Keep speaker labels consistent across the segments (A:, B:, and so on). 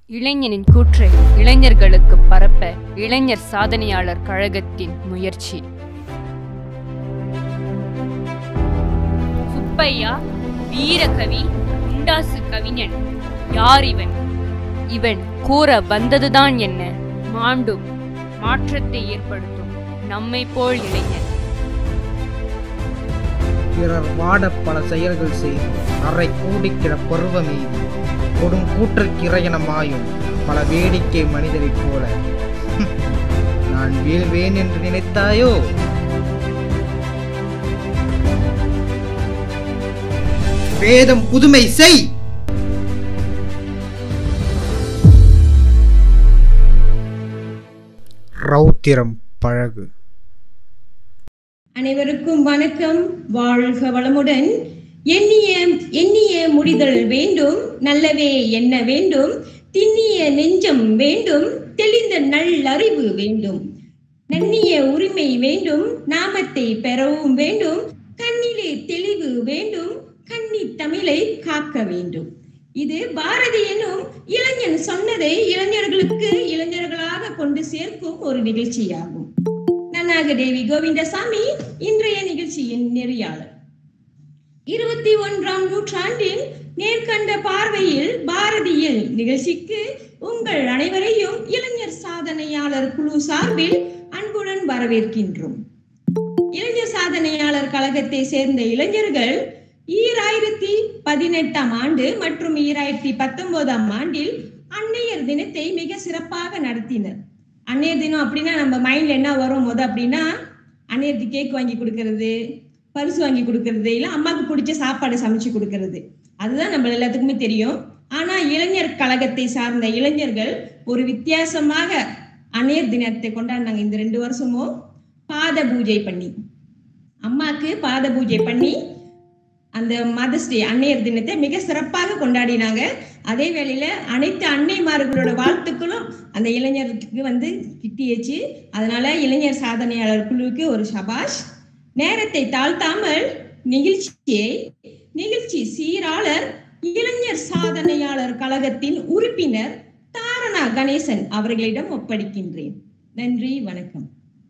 A: இளைஞனின் கூற்றை இளைஞர்களுக்கு பரப்ப இளைஞர் சாதனையாளர் கழகத்தின் முயற்சி சுப்பையா வீரகவி உண்டாசு கவிஞன் யார் இவன் இவன் கூற வந்ததுதான் என்ன மாண்டும் மாற்றத்தை ஏற்படுத்தும் நம்மை போல் இளைஞன்
B: பிறர் வாட பல செயல்கள் செய்து அறை கூடிக்கிற பருவமீதி கொடும் கூற்றுக்கிரையனமாயும் பல வேடிக்கை மனிதரைப் போல நான் வீழ்வேன் என்று நினைத்தாயோ வேதம் புதுமை செய் ரௌத்திரம் பழகு
C: அனைவருக்கும் வணக்கம் வாழ்க வளமுடன் எண்ணிய எண்ணிய முடிதல் வேண்டும் நல்லவே எண்ண வேண்டும் திண்ணிய நெஞ்சம் வேண்டும் தெளிந்த நல்லறிவு வேண்டும் நன்னிய உரிமை வேண்டும் நாமத்தை பெறவும் வேண்டும் கண்ணிலே தெளிவு வேண்டும் கன்னி தமிழை காக்க வேண்டும் இது பாரதி எனும் இளைஞன் சொன்னதை இளைஞர்களுக்கு இளைஞர்களாக கொண்டு சேர்க்கும் ஒரு நிகழ்ச்சியாகும் நன்னாகதேவி கோவிந்தசாமி இன்றைய நிகழ்ச்சியின் நெறியாளர் இருபத்தி ஒன்றாம் நூற்றாண்டில் நேர்கண்ட பார்வையில் பாரதியில் நிகழ்ச்சிக்கு உங்கள் அனைவரையும் இளைஞர் சாதனையாளர் குழு சார்பில் அன்புடன் வரவேற்கின்றோம் இளைஞர் சாதனையாளர் கழகத்தை சேர்ந்த இளைஞர்கள் ஈராயிரத்தி பதினெட்டாம் ஆண்டு மற்றும் ஈராயிரத்தி பத்தொன்பதாம் ஆண்டில் அன்னையர் தினத்தை மிக சிறப்பாக நடத்தினர் அன்னையர் தினம் அப்படின்னா நம்ம மைண்ட்ல என்ன வரும் முத அப்படின்னா அன்னையருக்கு கேக் வாங்கி கொடுக்கறது பரிசு வாங்கி கொடுக்கறது இல்ல அம்மாவுக்கு பிடிச்ச சாப்பாடு சமைச்சு கொடுக்கறது அதுதான் நம்ம எல்லாத்துக்குமே தெரியும் ஆனா இளைஞர் கழகத்தை சார்ந்த இளைஞர்கள் ஒரு வித்தியாசமாக அன்னையர் தினத்தை கொண்டாடினாங்க இந்த ரெண்டு வருஷமும் பாத பூஜை பண்ணி அம்மாக்கு பாத பூஜை பண்ணி அந்த மதர்ஸ் டே அன்னையர் தினத்தை மிக சிறப்பாக கொண்டாடினாங்க அதே வேளையில அனைத்து அன்னைமார்களோட வாழ்த்துக்களும் அந்த இளைஞருக்கு வந்து கிட்டியச்சு அதனால இளைஞர் சாதனையாளர் குழுவுக்கு ஒரு சபாஷ் நேரத்தை தாழ்த்தாமல் நிகழ்ச்சியை நிகழ்ச்சி சீராளர் இளைஞர் சாதனையாளர் கழகத்தின் உறுப்பினர் தாரணா கணேசன் அவர்களிடம் ஒப்படைக்கின்றேன் நன்றி வணக்கம்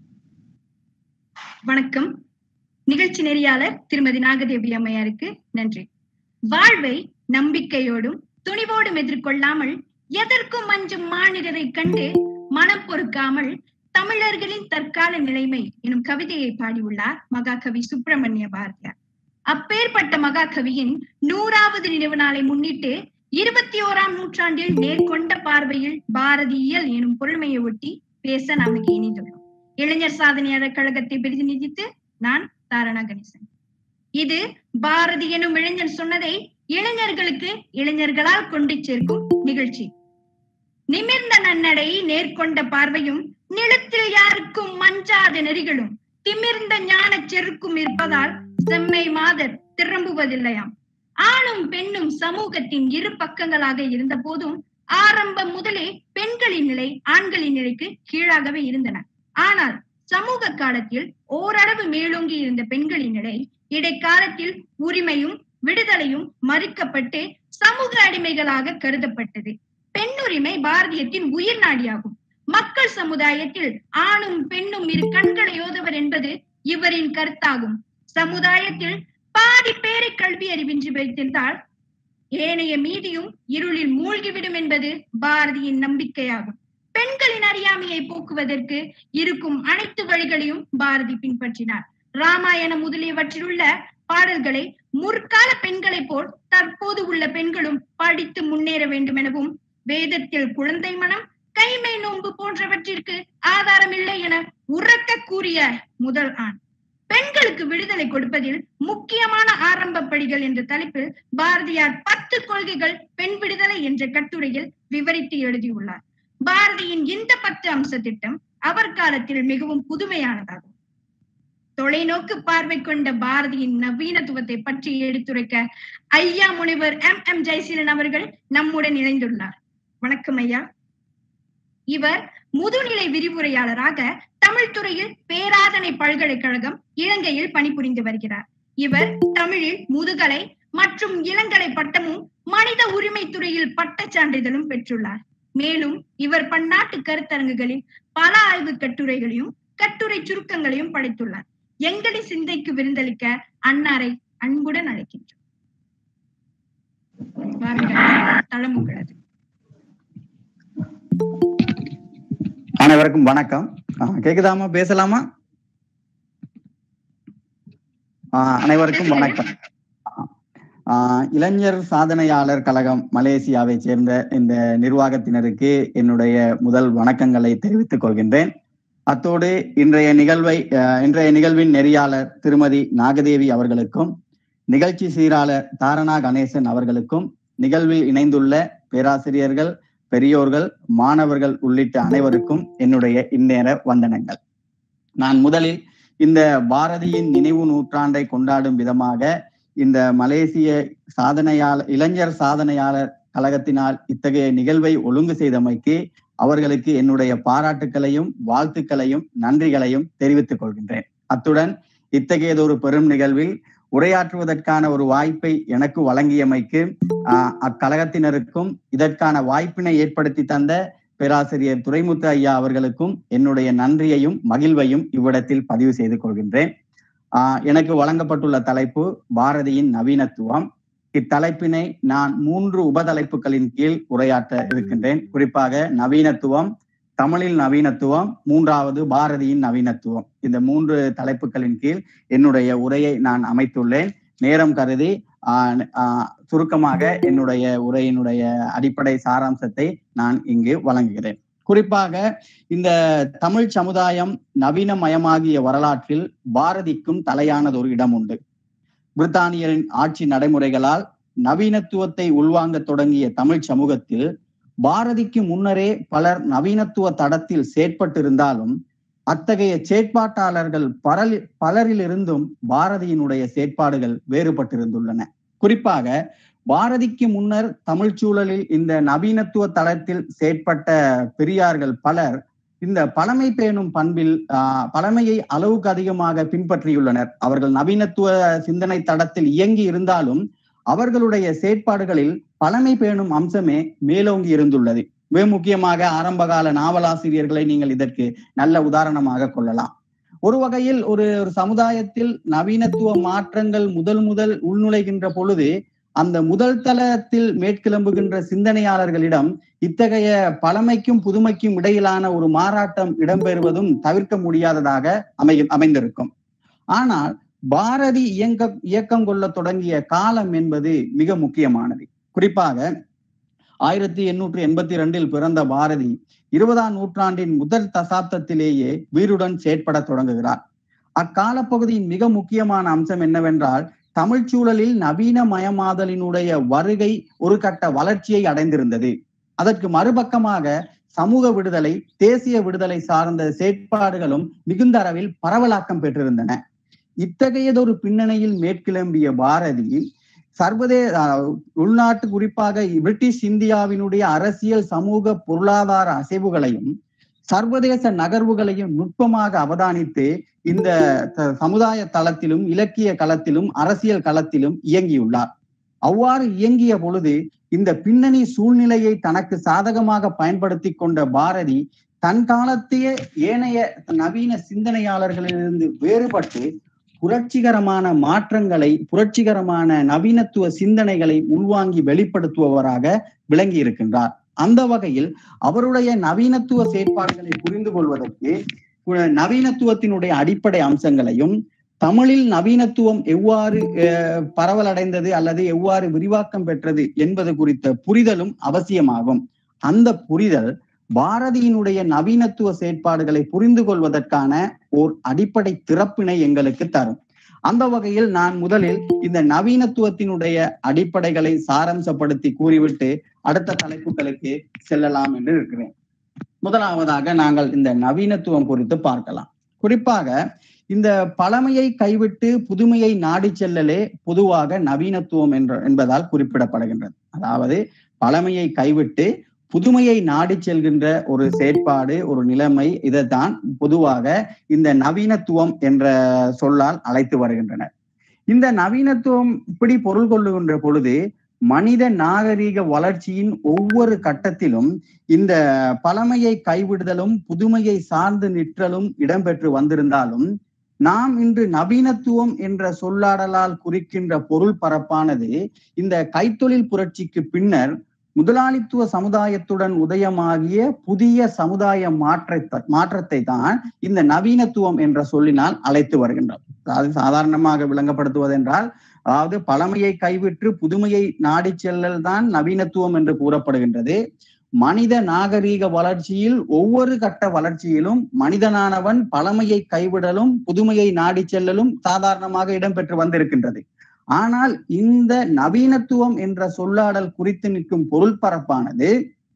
D: வணக்கம் நிகழ்ச்சி நெறியாளர் திருமதி நாகதேவி அம்மையாருக்கு நன்றி வாழ்வை நம்பிக்கையோடும் துணிவோடும் எதிர்கொள்ளாமல் எதற்கும் அஞ்சும் மாநிலரை கண்டு மனம் பொறுக்காமல் தமிழர்களின் தற்கால நிலைமை எனும் கவிதையை பாடியுள்ளார் மகாகவி சுப்பிரமணிய பாரதியார் அப்பேற்பட்ட மகாகவியின் நூறாவது நினைவு நாளை முன்னிட்டு இருபத்தி ஓராம் நூற்றாண்டில் நேர்கொண்ட பார்வையில் பாரதியியல் எனும் பொருள்மையை ஒட்டி பேச நாம் இங்கே இணைந்துள்ளோம் இளைஞர் சாதனையாளர் கழகத்தை பிரதிநிதித்து நான் தாரணா கணேசன் இது பாரதி எனும் இளைஞர் சொன்னதை இளைஞர்களுக்கு இளைஞர்களால் கொண்டு சேர்க்கும் நிகழ்ச்சி நிமிர்ந்த நன்னடை நேர்கொண்ட பார்வையும் நிலத்தில் யாருக்கும் மஞ்சாத நெறிகளும் திமிர்ந்த ஞான செருக்கும் இருப்பதால் செம்மை மாதர் திரும்புவதில்லையாம் ஆணும் பெண்ணும் சமூகத்தின் இரு பக்கங்களாக இருந்த போதும் ஆரம்பம் முதலே பெண்களின் நிலை ஆண்களின் நிலைக்கு கீழாகவே இருந்தன ஆனால் சமூக காலத்தில் ஓரளவு மேலோங்கி இருந்த பெண்களின் நிலை இடைக்காலத்தில் உரிமையும் விடுதலையும் மறுக்கப்பட்டு சமூக அடிமைகளாக கருதப்பட்டது பெண்ணுரிமை பாரதியத்தின் உயிர் நாடியாகும் மக்கள் சமுதாயத்தில் ஆணும் பெண்ணும் இரு கண்களை ஓதவர் என்பது இவரின் கருத்தாகும் சமுதாயத்தில் பாதி பேரை கல்வி அறிவின்றி வைத்திருந்தால் ஏனைய மீதியும் இருளில் மூழ்கிவிடும் என்பது பாரதியின் நம்பிக்கையாகும் பெண்களின் அறியாமையை போக்குவதற்கு இருக்கும் அனைத்து வழிகளையும் பாரதி பின்பற்றினார் ராமாயணம் முதலியவற்றில் உள்ள பாடல்களை முற்கால பெண்களை போல் தற்போது உள்ள பெண்களும் படித்து முன்னேற வேண்டும் எனவும் வேதத்தில் குழந்தை மனம் கைமை நோன்பு போன்றவற்றிற்கு ஆதாரம் இல்லை என உறக்க கூறிய முதல் ஆண் பெண்களுக்கு விடுதலை கொடுப்பதில் முக்கியமான ஆரம்ப படிகள் என்ற தலைப்பில் பாரதியார் பத்து கொள்கைகள் பெண் விடுதலை என்ற கட்டுரையில் விவரித்து எழுதியுள்ளார் பாரதியின் இந்த பத்து அம்ச திட்டம் அவர் காலத்தில் மிகவும் புதுமையானதாகும் தொலைநோக்கு பார்வை கொண்ட பாரதியின் நவீனத்துவத்தை பற்றி எடுத்துரைக்க ஐயா முனைவர் எம் எம் ஜெயசீலன் அவர்கள் நம்முடன் இணைந்துள்ளார் வணக்கம் ஐயா இவர் முதுநிலை விரிவுரையாளராக தமிழ் துறையில் பேராதனை பல்கலைக்கழகம் இலங்கையில் பணிபுரிந்து வருகிறார் இவர் தமிழில் முதுகலை மற்றும் இளங்கலை பட்டமும் மனித உரிமை துறையில் பட்டச் சான்றிதழும் பெற்றுள்ளார் மேலும் இவர் பன்னாட்டு கருத்தரங்குகளில் பல ஆய்வு கட்டுரைகளையும் கட்டுரை சுருக்கங்களையும் படைத்துள்ளார் எங்களின் சிந்தைக்கு விருந்தளிக்க அன்னாரை அன்புடன் அழைக்கின்றோம் வாருங்கள் தளம் உங்களது
E: அனைவருக்கும் வணக்கம் ஆ, கேக்குதாமா பேசலாமா ஆ, அனைவருக்கும் வணக்கம் ஆ, இளைஞர் சாதனையாளர் கழகம் மலேசியாவை சேர்ந்த இந்த நிர்வாகத்தினருக்கு என்னுடைய முதல் வணக்கங்களை தெரிவித்துக் கொள்கின்றேன் அத்தோடு இன்றைய நிகழ்வை ஆ, இன்றைய நிகழ்வின் நெறியாளர் திருமதி நாகதேவி அவர்களுக்கும் நிகழ்ச்சி சீராளர் தாரணா கணேசன் அவர்களுக்கும் நிகழ்வில் இணைந்துள்ள பேராசிரியர்கள் பெரியோர்கள் மாணவர்கள் உள்ளிட்ட அனைவருக்கும் என்னுடைய இந்நேர வந்தனங்கள் நான் முதலில் இந்த பாரதியின் நினைவு நூற்றாண்டை கொண்டாடும் விதமாக இந்த மலேசிய சாதனையாளர் இளைஞர் சாதனையாளர் கழகத்தினால் இத்தகைய நிகழ்வை ஒழுங்கு செய்தமைக்கு அவர்களுக்கு என்னுடைய பாராட்டுக்களையும் வாழ்த்துக்களையும் நன்றிகளையும் தெரிவித்துக் கொள்கின்றேன் அத்துடன் இத்தகையதொரு பெரும் நிகழ்வில் உரையாற்றுவதற்கான ஒரு வாய்ப்பை எனக்கு வழங்கியமைக்கு ஆஹ் அக்கழகத்தினருக்கும் இதற்கான வாய்ப்பினை ஏற்படுத்தி தந்த பேராசிரியர் துரைமுத்து ஐயா அவர்களுக்கும் என்னுடைய நன்றியையும் மகிழ்வையும் இவ்விடத்தில் பதிவு செய்து கொள்கின்றேன் ஆஹ் எனக்கு வழங்கப்பட்டுள்ள தலைப்பு பாரதியின் நவீனத்துவம் இத்தலைப்பினை நான் மூன்று உபதலைப்புகளின் கீழ் உரையாற்ற இருக்கின்றேன் குறிப்பாக நவீனத்துவம் தமிழில் நவீனத்துவம் மூன்றாவது பாரதியின் நவீனத்துவம் இந்த மூன்று தலைப்புகளின் கீழ் என்னுடைய உரையை நான் அமைத்துள்ளேன் நேரம் கருதி ஆஹ் ஆஹ் சுருக்கமாக என்னுடைய உரையினுடைய அடிப்படை சாராம்சத்தை நான் இங்கு வழங்குகிறேன் குறிப்பாக இந்த தமிழ் சமுதாயம் நவீனமயமாகிய வரலாற்றில் பாரதிக்கும் தலையானது ஒரு இடம் உண்டு பிரித்தானியரின் ஆட்சி நடைமுறைகளால் நவீனத்துவத்தை உள்வாங்க தொடங்கிய தமிழ் சமூகத்தில் பாரதிக்கு முன்னரே பலர் நவீனத்துவ தடத்தில் செயற்பட்டிருந்தாலும் அத்தகைய செயற்பாட்டாளர்கள் பரல் பலரிலிருந்தும் பாரதியினுடைய செயற்பாடுகள் வேறுபட்டிருந்துள்ளன குறிப்பாக பாரதிக்கு முன்னர் தமிழ் சூழலில் இந்த நவீனத்துவ தளத்தில் செயற்பட்ட பெரியார்கள் பலர் இந்த பழமை பேணும் பண்பில் ஆஹ் பழமையை அளவுக்கு அதிகமாக பின்பற்றியுள்ளனர் அவர்கள் நவீனத்துவ சிந்தனை தடத்தில் இயங்கி இருந்தாலும் அவர்களுடைய செயற்பாடுகளில் பழமை பேணும் அம்சமே மேலோங்கி இருந்துள்ளது மிக முக்கியமாக ஆரம்பகால நாவலாசிரியர்களை நீங்கள் இதற்கு நல்ல உதாரணமாக கொள்ளலாம் ஒரு வகையில் ஒரு ஒரு சமுதாயத்தில் நவீனத்துவ மாற்றங்கள் முதல் முதல் உள்நுழைகின்ற பொழுது அந்த முதல் தளத்தில் மேற்கிளம்புகின்ற சிந்தனையாளர்களிடம் இத்தகைய பழமைக்கும் புதுமைக்கும் இடையிலான ஒரு மாறாட்டம் இடம்பெறுவதும் தவிர்க்க முடியாததாக அமை அமைந்திருக்கும் ஆனால் பாரதி இயங்க இயக்கம் கொள்ள தொடங்கிய காலம் என்பது மிக முக்கியமானது குறிப்பாக ஆயிரத்தி எண்ணூற்றி எண்பத்தி ரெண்டில் பிறந்த பாரதி இருபதாம் நூற்றாண்டின் முதல் தசாப்தத்திலேயே வீருடன் செயற்பட தொடங்குகிறார் அக்கால பகுதியின் மிக முக்கியமான அம்சம் என்னவென்றால் தமிழ் சூழலில் நவீனமயமாதலினுடைய வருகை ஒரு கட்ட வளர்ச்சியை அடைந்திருந்தது அதற்கு மறுபக்கமாக சமூக விடுதலை தேசிய விடுதலை சார்ந்த செயற்பாடுகளும் மிகுந்த அளவில் பரவலாக்கம் பெற்றிருந்தன இத்தகையதொரு பின்னணியில் மேற்கிளம்பிய பாரதி சர்வதேச உள்நாட்டு குறிப்பாக பிரிட்டிஷ் இந்தியாவினுடைய அரசியல் சமூக பொருளாதார அசைவுகளையும் சர்வதேச நகர்வுகளையும் நுட்பமாக அவதானித்து இந்த சமுதாய தளத்திலும் இலக்கிய களத்திலும் அரசியல் களத்திலும் இயங்கியுள்ளார் அவ்வாறு இயங்கிய பொழுது இந்த பின்னணி சூழ்நிலையை தனக்கு சாதகமாக பயன்படுத்தி கொண்ட பாரதி தன் காலத்தைய ஏனைய நவீன சிந்தனையாளர்களிலிருந்து வேறுபட்டு புரட்சிகரமான மாற்றங்களை புரட்சிகரமான நவீனத்துவ சிந்தனைகளை உள்வாங்கி வெளிப்படுத்துபவராக விளங்கி இருக்கின்றார் அந்த வகையில் அவருடைய நவீனத்துவ செயற்பாடுகளை புரிந்து கொள்வதற்கு நவீனத்துவத்தினுடைய அடிப்படை அம்சங்களையும் தமிழில் நவீனத்துவம் எவ்வாறு பரவலடைந்தது அல்லது எவ்வாறு விரிவாக்கம் பெற்றது என்பது குறித்த புரிதலும் அவசியமாகும் அந்த புரிதல் பாரதியினுடைய நவீனத்துவ செயற்பாடுகளை புரிந்து கொள்வதற்கான ஓர் அடிப்படை திறப்பினை எங்களுக்கு தரும் அந்த வகையில் நான் முதலில் இந்த நவீனத்துவத்தினுடைய அடிப்படைகளை சாரம்சப்படுத்தி கூறிவிட்டு அடுத்த தலைப்புகளுக்கு செல்லலாம் என்று இருக்கிறேன் முதலாவதாக நாங்கள் இந்த நவீனத்துவம் குறித்து பார்க்கலாம் குறிப்பாக இந்த பழமையை கைவிட்டு புதுமையை நாடி செல்லலே பொதுவாக நவீனத்துவம் என்ற என்பதால் குறிப்பிடப்படுகின்றது அதாவது பழமையை கைவிட்டு புதுமையை நாடி செல்கின்ற ஒரு செயற்பாடு ஒரு நிலைமை இதைத்தான் பொதுவாக இந்த நவீனத்துவம் என்ற சொல்லால் அழைத்து வருகின்றனர் இந்த நவீனத்துவம் இப்படி பொருள் கொள்ளுகின்ற பொழுது மனித நாகரீக வளர்ச்சியின் ஒவ்வொரு கட்டத்திலும் இந்த பழமையை கைவிடுதலும் புதுமையை சார்ந்து நிற்றலும் இடம்பெற்று வந்திருந்தாலும் நாம் இன்று நவீனத்துவம் என்ற சொல்லாடலால் குறிக்கின்ற பொருள் பரப்பானது இந்த கைத்தொழில் புரட்சிக்கு பின்னர் முதலாளித்துவ சமுதாயத்துடன் உதயமாகிய புதிய சமுதாய மாற்றத்தை மாற்றத்தை தான் இந்த நவீனத்துவம் என்ற சொல்லினால் அழைத்து வருகின்றோம் அதாவது சாதாரணமாக விளங்கப்படுத்துவதென்றால் அதாவது பழமையை கைவிட்டு புதுமையை நாடி செல்லல் தான் நவீனத்துவம் என்று கூறப்படுகின்றது மனித நாகரீக வளர்ச்சியில் ஒவ்வொரு கட்ட வளர்ச்சியிலும் மனிதனானவன் பழமையை கைவிடலும் புதுமையை நாடி செல்லலும் சாதாரணமாக இடம்பெற்று வந்திருக்கின்றது ஆனால் இந்த நவீனத்துவம் என்ற சொல்லாடல் குறித்து நிற்கும் பொருள் பரப்பானது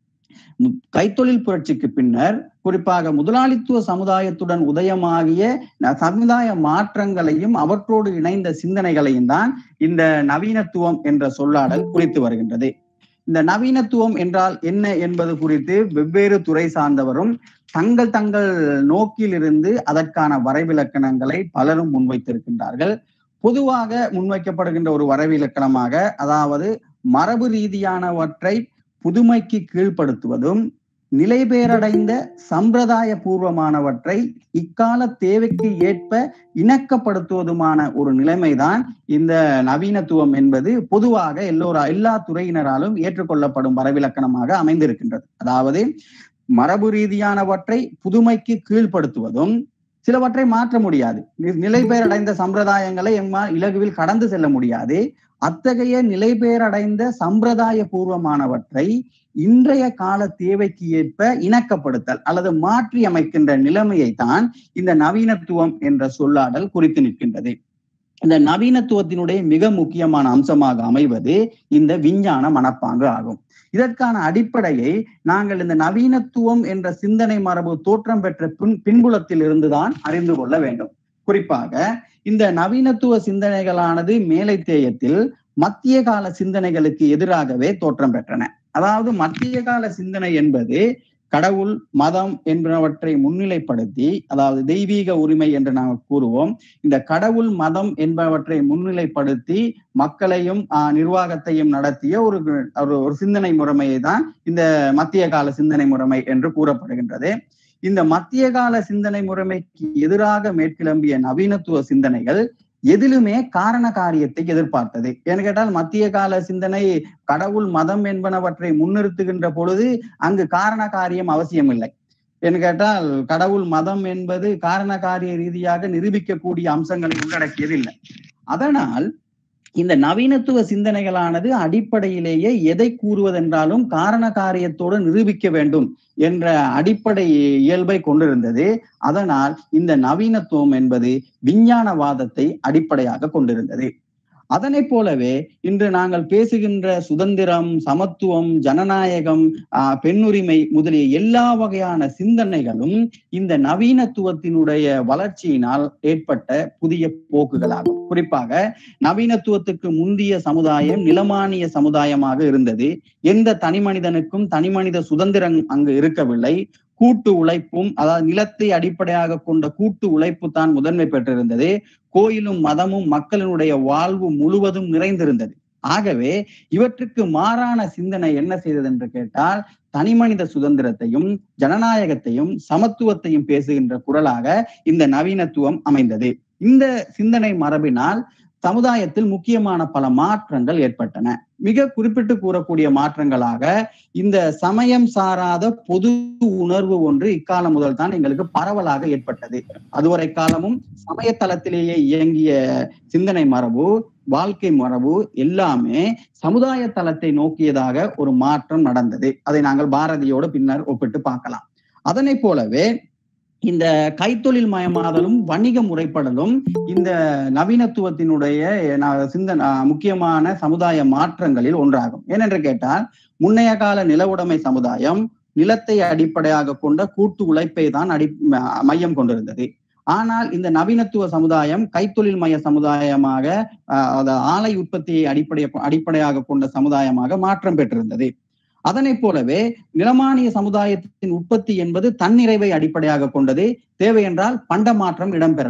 E: மு- கைத்தொழில் புரட்சிக்கு பின்னர் குறிப்பாக முதலாளித்துவ சமுதாயத்துடன் உதயமாகிய ந- சமுதாய மாற்றங்களையும் அவற்றோடு இணைந்த சிந்தனைகளையும் தான் இந்த நவீனத்துவம் என்ற சொல்லாடல் குறித்து வருகின்றது இந்த நவீனத்துவம் என்றால் என்ன என்பது குறித்து வெவ்வேறு துறை சார்ந்தவரும் தங்கள் தங்கள் நோக்கிலிருந்து அதற்கான வரைவிலக்கணங்களை பலரும் முன்வைத்திருக்கின்றார்கள் பொதுவாக முன்வைக்கப்படுகின்ற ஒரு வரைவிலக்கணமாக அதாவது மரபு ரீதியானவற்றை புதுமைக்கு கீழ்ப்படுத்துவதும் நிலைபெயரடைந்த சம்பிரதாய பூர்வமானவற்றை இக்கால தேவைக்கு ஏற்ப இணக்கப்படுத்துவதுமான ஒரு நிலைமைதான் இந்த நவீனத்துவம் என்பது பொதுவாக எல்லோரா எல்லா துறையினராலும் ஏற்றுக்கொள்ளப்படும் வரவிலக்கணமாக அமைந்திருக்கின்றது அதாவது மரபு ரீதியானவற்றை புதுமைக்கு கீழ்ப்படுத்துவதும் சிலவற்றை மாற்ற முடியாது நி- நிலைபெயரடைந்த சம்பிரதாயங்களை எம்மால் இலகுவில் கடந்து செல்ல முடியாது அத்தகைய நிலைபெயரடைந்த சம்பிரதாய பூர்வமானவற்றை இன்றைய கால தேவைக்கு ஏற்ப இணக்கப்படுத்தல் அல்லது மாற்றி அமைக்கின்ற நிலைமையை தான் இந்த நவீனத்துவம் என்ற சொல்லாடல் குறித்து நிற்கின்றது இந்த நவீனத்துவத்தினுடைய மிக முக்கியமான அம்சமாக அமைவது இந்த விஞ்ஞான மனப்பாங்கு ஆகும் இதற்கான அடிப்படையை நாங்கள் இந்த நவீனத்துவம் என்ற சிந்தனை மரபு தோற்றம் பெற்ற பின் பின்புலத்தில் இருந்துதான் அறிந்து கொள்ள வேண்டும் குறிப்பாக இந்த நவீனத்துவ சிந்தனைகளானது மேலைத்தேயத்தில் மத்திய கால சிந்தனைகளுக்கு எதிராகவே தோற்றம் பெற்றன அதாவது மத்திய கால சிந்தனை என்பது கடவுள் மதம் என்பனவற்றை முன்னிலைப்படுத்தி அதாவது தெய்வீக உரிமை என்று நாங்கள் கூறுவோம் இந்த கடவுள் மதம் என்பவற்றை முன்னிலைப்படுத்தி மக்களையும் ஆஹ், நிர்வாகத்தையும் நடத்திய ஒரு ஒரு- ஒரு சிந்தனை முறைமையை தான் இந்த மத்திய கால சிந்தனை முறைமை என்று கூறப்படுகின்றது இந்த மத்திய கால சிந்தனை முறைமைக்கு எதிராக மேற்கிளம்பிய நவீனத்துவ சிந்தனைகள் எதிலுமே காரண காரியத்தை எதிர்பார்த்தது ஏன்னு கேட்டால் மத்திய கால சிந்தனை கடவுள் மதம் என்பனவற்றை முன்னிறுத்துகின்ற பொழுது அங்கு காரண காரியம் அவசியம் இல்லை என்று கேட்டால் கடவுள் மதம் என்பது காரண காரிய ரீதியாக நிரூபிக்கக்கூடிய அம்சங்களை உள்ளடக்கியது இல்லை அதனால் இந்த நவீனத்துவ சிந்தனைகளானது அடிப்படையிலேயே எதை கூறுவதென்றாலும் காரண காரியத்தோடு நிரூபிக்க வேண்டும் என்ற அடிப்படை இயல்பை கொண்டிருந்தது அதனால் இந்த நவீனத்துவம் என்பது விஞ்ஞானவாதத்தை அடிப்படையாக கொண்டிருந்தது அதனைப் போலவே இன்று நாங்கள் பேசுகின்ற சுதந்திரம் சமத்துவம் ஜனநாயகம் ஆஹ் பெண்ணுரிமை முதலிய எல்லா வகையான சிந்தனைகளும் இந்த நவீனத்துவத்தினுடைய வளர்ச்சியினால் ஏற்பட்ட புதிய போக்குகளாகும் குறிப்பாக நவீனத்துவத்துக்கு முந்திய சமுதாயம் நிலமானிய சமுதாயமாக இருந்தது எந்த தனி மனிதனுக்கும் தனி மனித சுதந்திரம் அங்கு இருக்கவில்லை கூட்டு உழைப்பும் அதாவது நிலத்தை அடிப்படையாக கொண்ட கூட்டு உழைப்பு தான் முதன்மை பெற்றிருந்தது கோயிலும் மதமும் மக்களினுடைய வாழ்வு முழுவதும் நிறைந்திருந்தது ஆகவே இவற்றுக்கு மாறான சிந்தனை என்ன செய்தது என்று கேட்டால் தனிமனித சுதந்திரத்தையும் ஜனநாயகத்தையும் சமத்துவத்தையும் பேசுகின்ற குரலாக இந்த நவீனத்துவம் அமைந்தது இந்த சிந்தனை மரபினால் சமுதாயத்தில் முக்கியமான பல மாற்றங்கள் ஏற்பட்டன மிக குறிப்பிட்டு கூறக்கூடிய மாற்றங்களாக இந்த சமயம் சாராத பொது உணர்வு ஒன்று இக்காலம் முதல் தான் எங்களுக்கு பரவலாக ஏற்பட்டது அதுவரை காலமும் சமயத்தலத்திலேயே இயங்கிய சிந்தனை மரபு வாழ்க்கை மரபு எல்லாமே சமுதாய தளத்தை நோக்கியதாக ஒரு மாற்றம் நடந்தது அதை நாங்கள் பாரதியோடு பின்னர் ஒப்பிட்டு பார்க்கலாம் அதனை போலவே இந்த கைத்தொழில் மயமாதலும் வணிக முறைப்படலும் இந்த நவீனத்துவத்தினுடைய ந- சிந்தன முக்கியமான சமுதாய மாற்றங்களில் ஒன்றாகும் ஏனென்று கேட்டால் முன்னைய கால நில உடைமை சமுதாயம் நிலத்தை அடிப்படையாக கொண்ட கூட்டு உழைப்பை தான் அடி ம- மையம் கொண்டிருந்தது ஆனால் இந்த நவீனத்துவ சமுதாயம் கைத்தொழில் மய சமுதாயமாக ஆஹ், அது ஆலை உற்பத்தியை அடிப்படை அடிப்படையாக கொண்ட சமுதாயமாக மாற்றம் பெற்றிருந்தது அதனைப் போலவே நிலமானிய சமுதாயத்தின் உற்பத்தி என்பது தன்னிறைவை அடிப்படையாக கொண்டது தேவை என்றால் பண்ட மாற்றம் இடம்பெறலாம்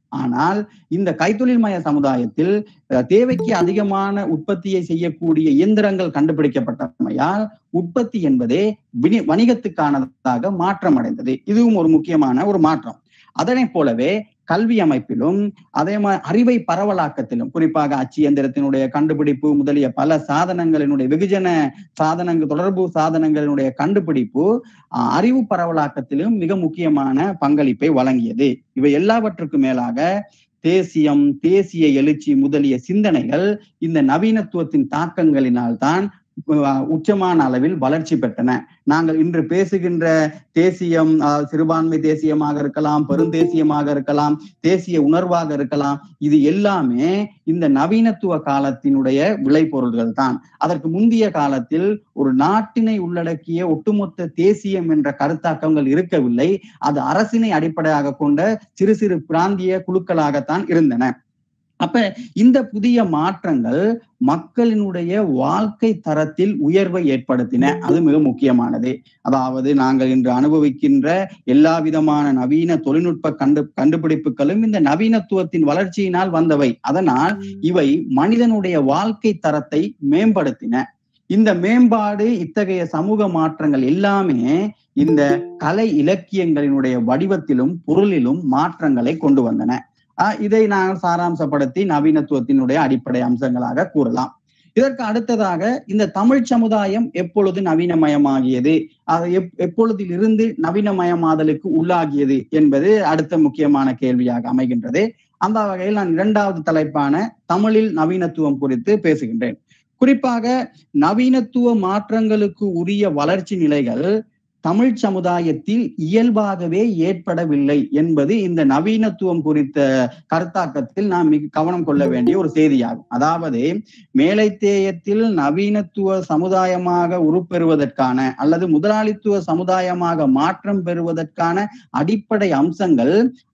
E: ஆனால் இந்த கைத்தொழில்மய சமுதாயத்தில் அஹ், தேவைக்கு அதிகமான உற்பத்தியை செய்யக்கூடிய இயந்திரங்கள் கண்டுபிடிக்கப்பட்டமையால் உற்பத்தி என்பதே வினி- வணிகத்துக்கானதாக மாற்றம் அடைந்தது இதுவும் ஒரு முக்கியமான ஒரு மாற்றம் அதனை போலவே கல்வி அமைப்பிலும் அதே மாதிரி அறிவை பரவலாக்கத்திலும் குறிப்பாக அச்சு இயந்திரத்தினுடைய கண்டுபிடிப்பு முதலிய பல சாதனங்களினுடைய வெகுஜன சாதனங்கள் தொடர்பு சாதனங்களினுடைய கண்டுபிடிப்பு அஹ், அறிவு பரவலாக்கத்திலும் மிக முக்கியமான பங்களிப்பை வழங்கியது இவை எல்லாவற்றுக்கும் மேலாக தேசியம் தேசிய எழுச்சி முதலிய சிந்தனைகள் இந்த நவீனத்துவத்தின் தாக்கங்களினால் தான் அஹ், உச்சமான அளவில் வளர்ச்சி பெற்றன நாங்கள் இன்று பேசுகின்ற தேசியம் அஹ், சிறுபான்மை தேசியமாக இருக்கலாம் பெருந்தேசியமாக இருக்கலாம் தேசிய உணர்வாக இருக்கலாம் இது எல்லாமே இந்த நவீனத்துவ காலத்தினுடைய விளைபொருள்கள் தான் அதற்கு முந்தைய காலத்தில் ஒரு நாட்டினை உள்ளடக்கிய ஒட்டுமொத்த தேசியம் என்ற கருத்தாக்கங்கள் இருக்கவில்லை அது அரசினை அடிப்படையாக கொண்ட சிறு சிறு பிராந்திய குழுக்களாகத்தான் இருந்தன அப்ப இந்த புதிய மாற்றங்கள் மக்களினுடைய வாழ்க்கை தரத்தில் உயர்வை ஏற்படுத்தின அது மிக முக்கியமானது அதாவது நாங்கள் இன்று அனுபவிக்கின்ற எல்லா விதமான நவீன தொழில்நுட்ப கண்டு கண்டுபிடிப்புகளும் இந்த நவீனத்துவத்தின் வளர்ச்சியினால் வந்தவை அதனால் இவை மனிதனுடைய வாழ்க்கை தரத்தை மேம்படுத்தின இந்த மேம்பாடு இத்தகைய சமூக மாற்றங்கள் எல்லாமே இந்த கலை இலக்கியங்களினுடைய வடிவத்திலும் பொருளிலும் மாற்றங்களை கொண்டு வந்தன ஆஹ் இதை நாங்கள் சாராம்சப்படுத்தி நவீனத்துவத்தினுடைய அடிப்படை அம்சங்களாக கூறலாம் இதற்கு அடுத்ததாக இந்த தமிழ் சமுதாயம் எப்பொழுது நவீனமயமாகியது அது எப் எப்பொழுதிலிருந்து நவீனமயமாதலுக்கு உள்ளாகியது என்பது அடுத்த முக்கியமான கேள்வியாக அமைகின்றது அந்த வகையில் நான் இரண்டாவது தலைப்பான தமிழில் நவீனத்துவம் குறித்து பேசுகின்றேன் குறிப்பாக நவீனத்துவ மாற்றங்களுக்கு உரிய வளர்ச்சி நிலைகள் தமிழ் சமுதாயத்தில் இயல்பாகவே ஏற்படவில்லை என்பது இந்த நவீனத்துவம் குறித்த கருத்தாக்கத்தில் நாம் மிக கவனம் கொள்ள வேண்டிய ஒரு செய்தியாகும் அதாவது மேலைத்தேயத்தில் நவீனத்துவ சமுதாயமாக உருப்பெறுவதற்கான அல்லது முதலாளித்துவ சமுதாயமாக மாற்றம் பெறுவதற்கான அடிப்படை அம்சங்கள்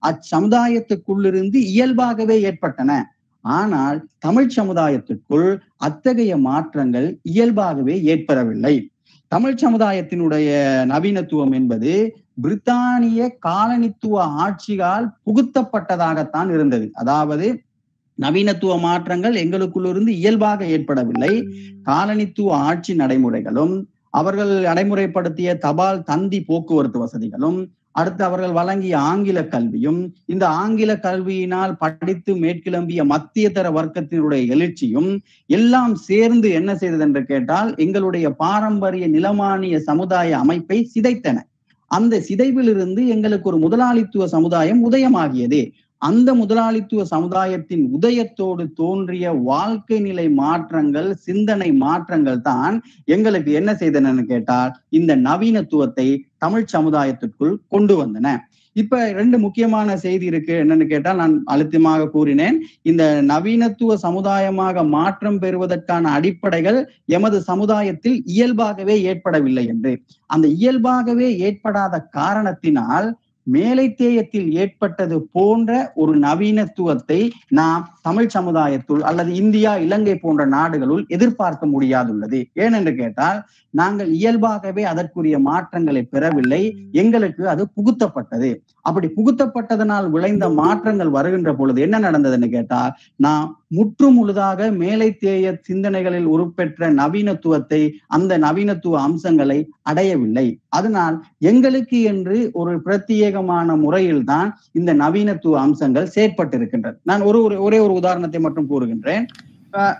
E: அச்சமுதாயத்துக்குள்ளிருந்து இயல்பாகவே ஏற்பட்டன ஆனால் தமிழ் சமுதாயத்திற்குள் அத்தகைய மாற்றங்கள் இயல்பாகவே ஏற்படவில்லை தமிழ் சமுதாயத்தினுடைய நவீனத்துவம் என்பது பிரித்தானிய காலனித்துவ ஆட்சியால் புகுத்தப்பட்டதாகத்தான் இருந்தது அதாவது நவீனத்துவ மாற்றங்கள் எங்களுக்குள்ளிருந்து இயல்பாக ஏற்படவில்லை காலனித்துவ ஆட்சி நடைமுறைகளும் அவர்கள் நடைமுறைப்படுத்திய தபால் தந்தி போக்குவரத்து வசதிகளும் அடுத்து அவர்கள் வழங்கிய ஆங்கில கல்வியும் இந்த ஆங்கில கல்வியினால் படித்து மேற்கிளம்பிய மத்திய தர வர்க்கத்தினுடைய எழுச்சியும் எல்லாம் சேர்ந்து என்ன செய்தது என்று கேட்டால் எங்களுடைய பாரம்பரிய நிலமானிய சமுதாய அமைப்பை சிதைத்தன அந்த சிதைவிலிருந்து எங்களுக்கு ஒரு முதலாளித்துவ சமுதாயம் உதயமாகியது அந்த முதலாளித்துவ சமுதாயத்தின் உதயத்தோடு தோன்றிய வாழ்க்கை நிலை மாற்றங்கள் சிந்தனை மாற்றங்கள் தான் எங்களுக்கு என்ன செய்தனன்னு கேட்டால் இந்த நவீனத்துவத்தை தமிழ் சமுதாயத்திற்குள் கொண்டு வந்தன இப்ப ரெண்டு முக்கியமான செய்தி இருக்கு என்னன்னு கேட்டால் நான் அழுத்தமாக கூறினேன் இந்த நவீனத்துவ சமுதாயமாக மாற்றம் பெறுவதற்கான அடிப்படைகள் எமது சமுதாயத்தில் இயல்பாகவே ஏற்படவில்லை என்று அந்த இயல்பாகவே ஏற்படாத காரணத்தினால் மேலைத்தேயத்தில் ஏற்பட்டது போன்ற ஒரு நவீனத்துவத்தை நாம் தமிழ் சமுதாயத்துள் அல்லது இந்தியா இலங்கை போன்ற நாடுகளுள் எதிர்பார்க்க முடியாதுள்ளது ஏனென்று கேட்டால் நாங்கள் இயல்பாகவே அதற்குரிய மாற்றங்களை பெறவில்லை எங்களுக்கு அது புகுத்தப்பட்டது அப்படி புகுத்தப்பட்டதனால் விளைந்த மாற்றங்கள் வருகின்ற பொழுது என்ன நடந்ததுன்னு கேட்டால் நான் முற்று முழுதாக மேலைத்தேய சிந்தனைகளில் உருப்பெற்ற நவீனத்துவத்தை அந்த நவீனத்துவ அம்சங்களை அடையவில்லை அதனால் எங்களுக்கு என்று ஒரு பிரத்யேகமான முறையில் தான் இந்த நவீனத்துவ அம்சங்கள் செயற்பட்டிருக்கின்றன நான் ஒரு ஒரு- ஒரே ஒரு உதாரணத்தை மட்டும் கூறுகின்றேன் அஹ்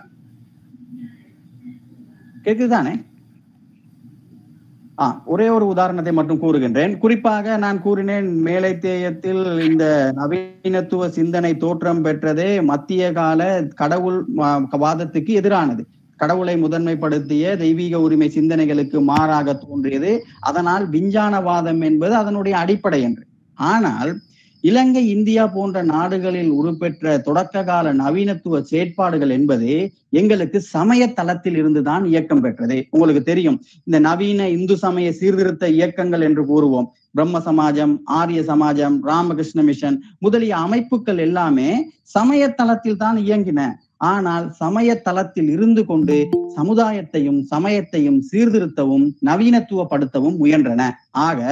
E: கேக்குதானே ஆ ஒரே ஒரு உதாரணத்தை மட்டும் கூறுகின்றேன் குறிப்பாக நான் கூறினேன் மேலைத்தேயத்தில் இந்த நவீனத்துவ சிந்தனை தோற்றம் பெற்றதே மத்திய கால கடவுள் வா- வாதத்துக்கு எதிரானது கடவுளை முதன்மைப்படுத்திய தெய்வீக உரிமை சிந்தனைகளுக்கு மாறாக தோன்றியது அதனால் விஞ்ஞானவாதம் என்பது அதனுடைய அடிப்படை என்று ஆனால் இலங்கை இந்தியா போன்ற நாடுகளில் உருப்பெற்ற தொடக்க கால நவீனத்துவ செயற்பாடுகள் என்பது எங்களுக்கு சமய தளத்தில் இருந்துதான் இயக்கம் பெற்றது உங்களுக்கு தெரியும் இந்த நவீன இந்து சமய சீர்திருத்த இயக்கங்கள் என்று கூறுவோம் பிரம்ம சமாஜம் ஆரிய சமாஜம் ராமகிருஷ்ண மிஷன் முதலிய அமைப்புகள் எல்லாமே சமய தளத்தில் தான் இயங்கின ஆனால் சமய தளத்தில் இருந்து கொண்டு சமுதாயத்தையும் சமயத்தையும் சீர்திருத்தவும் நவீனத்துவப்படுத்தவும் முயன்றன ஆக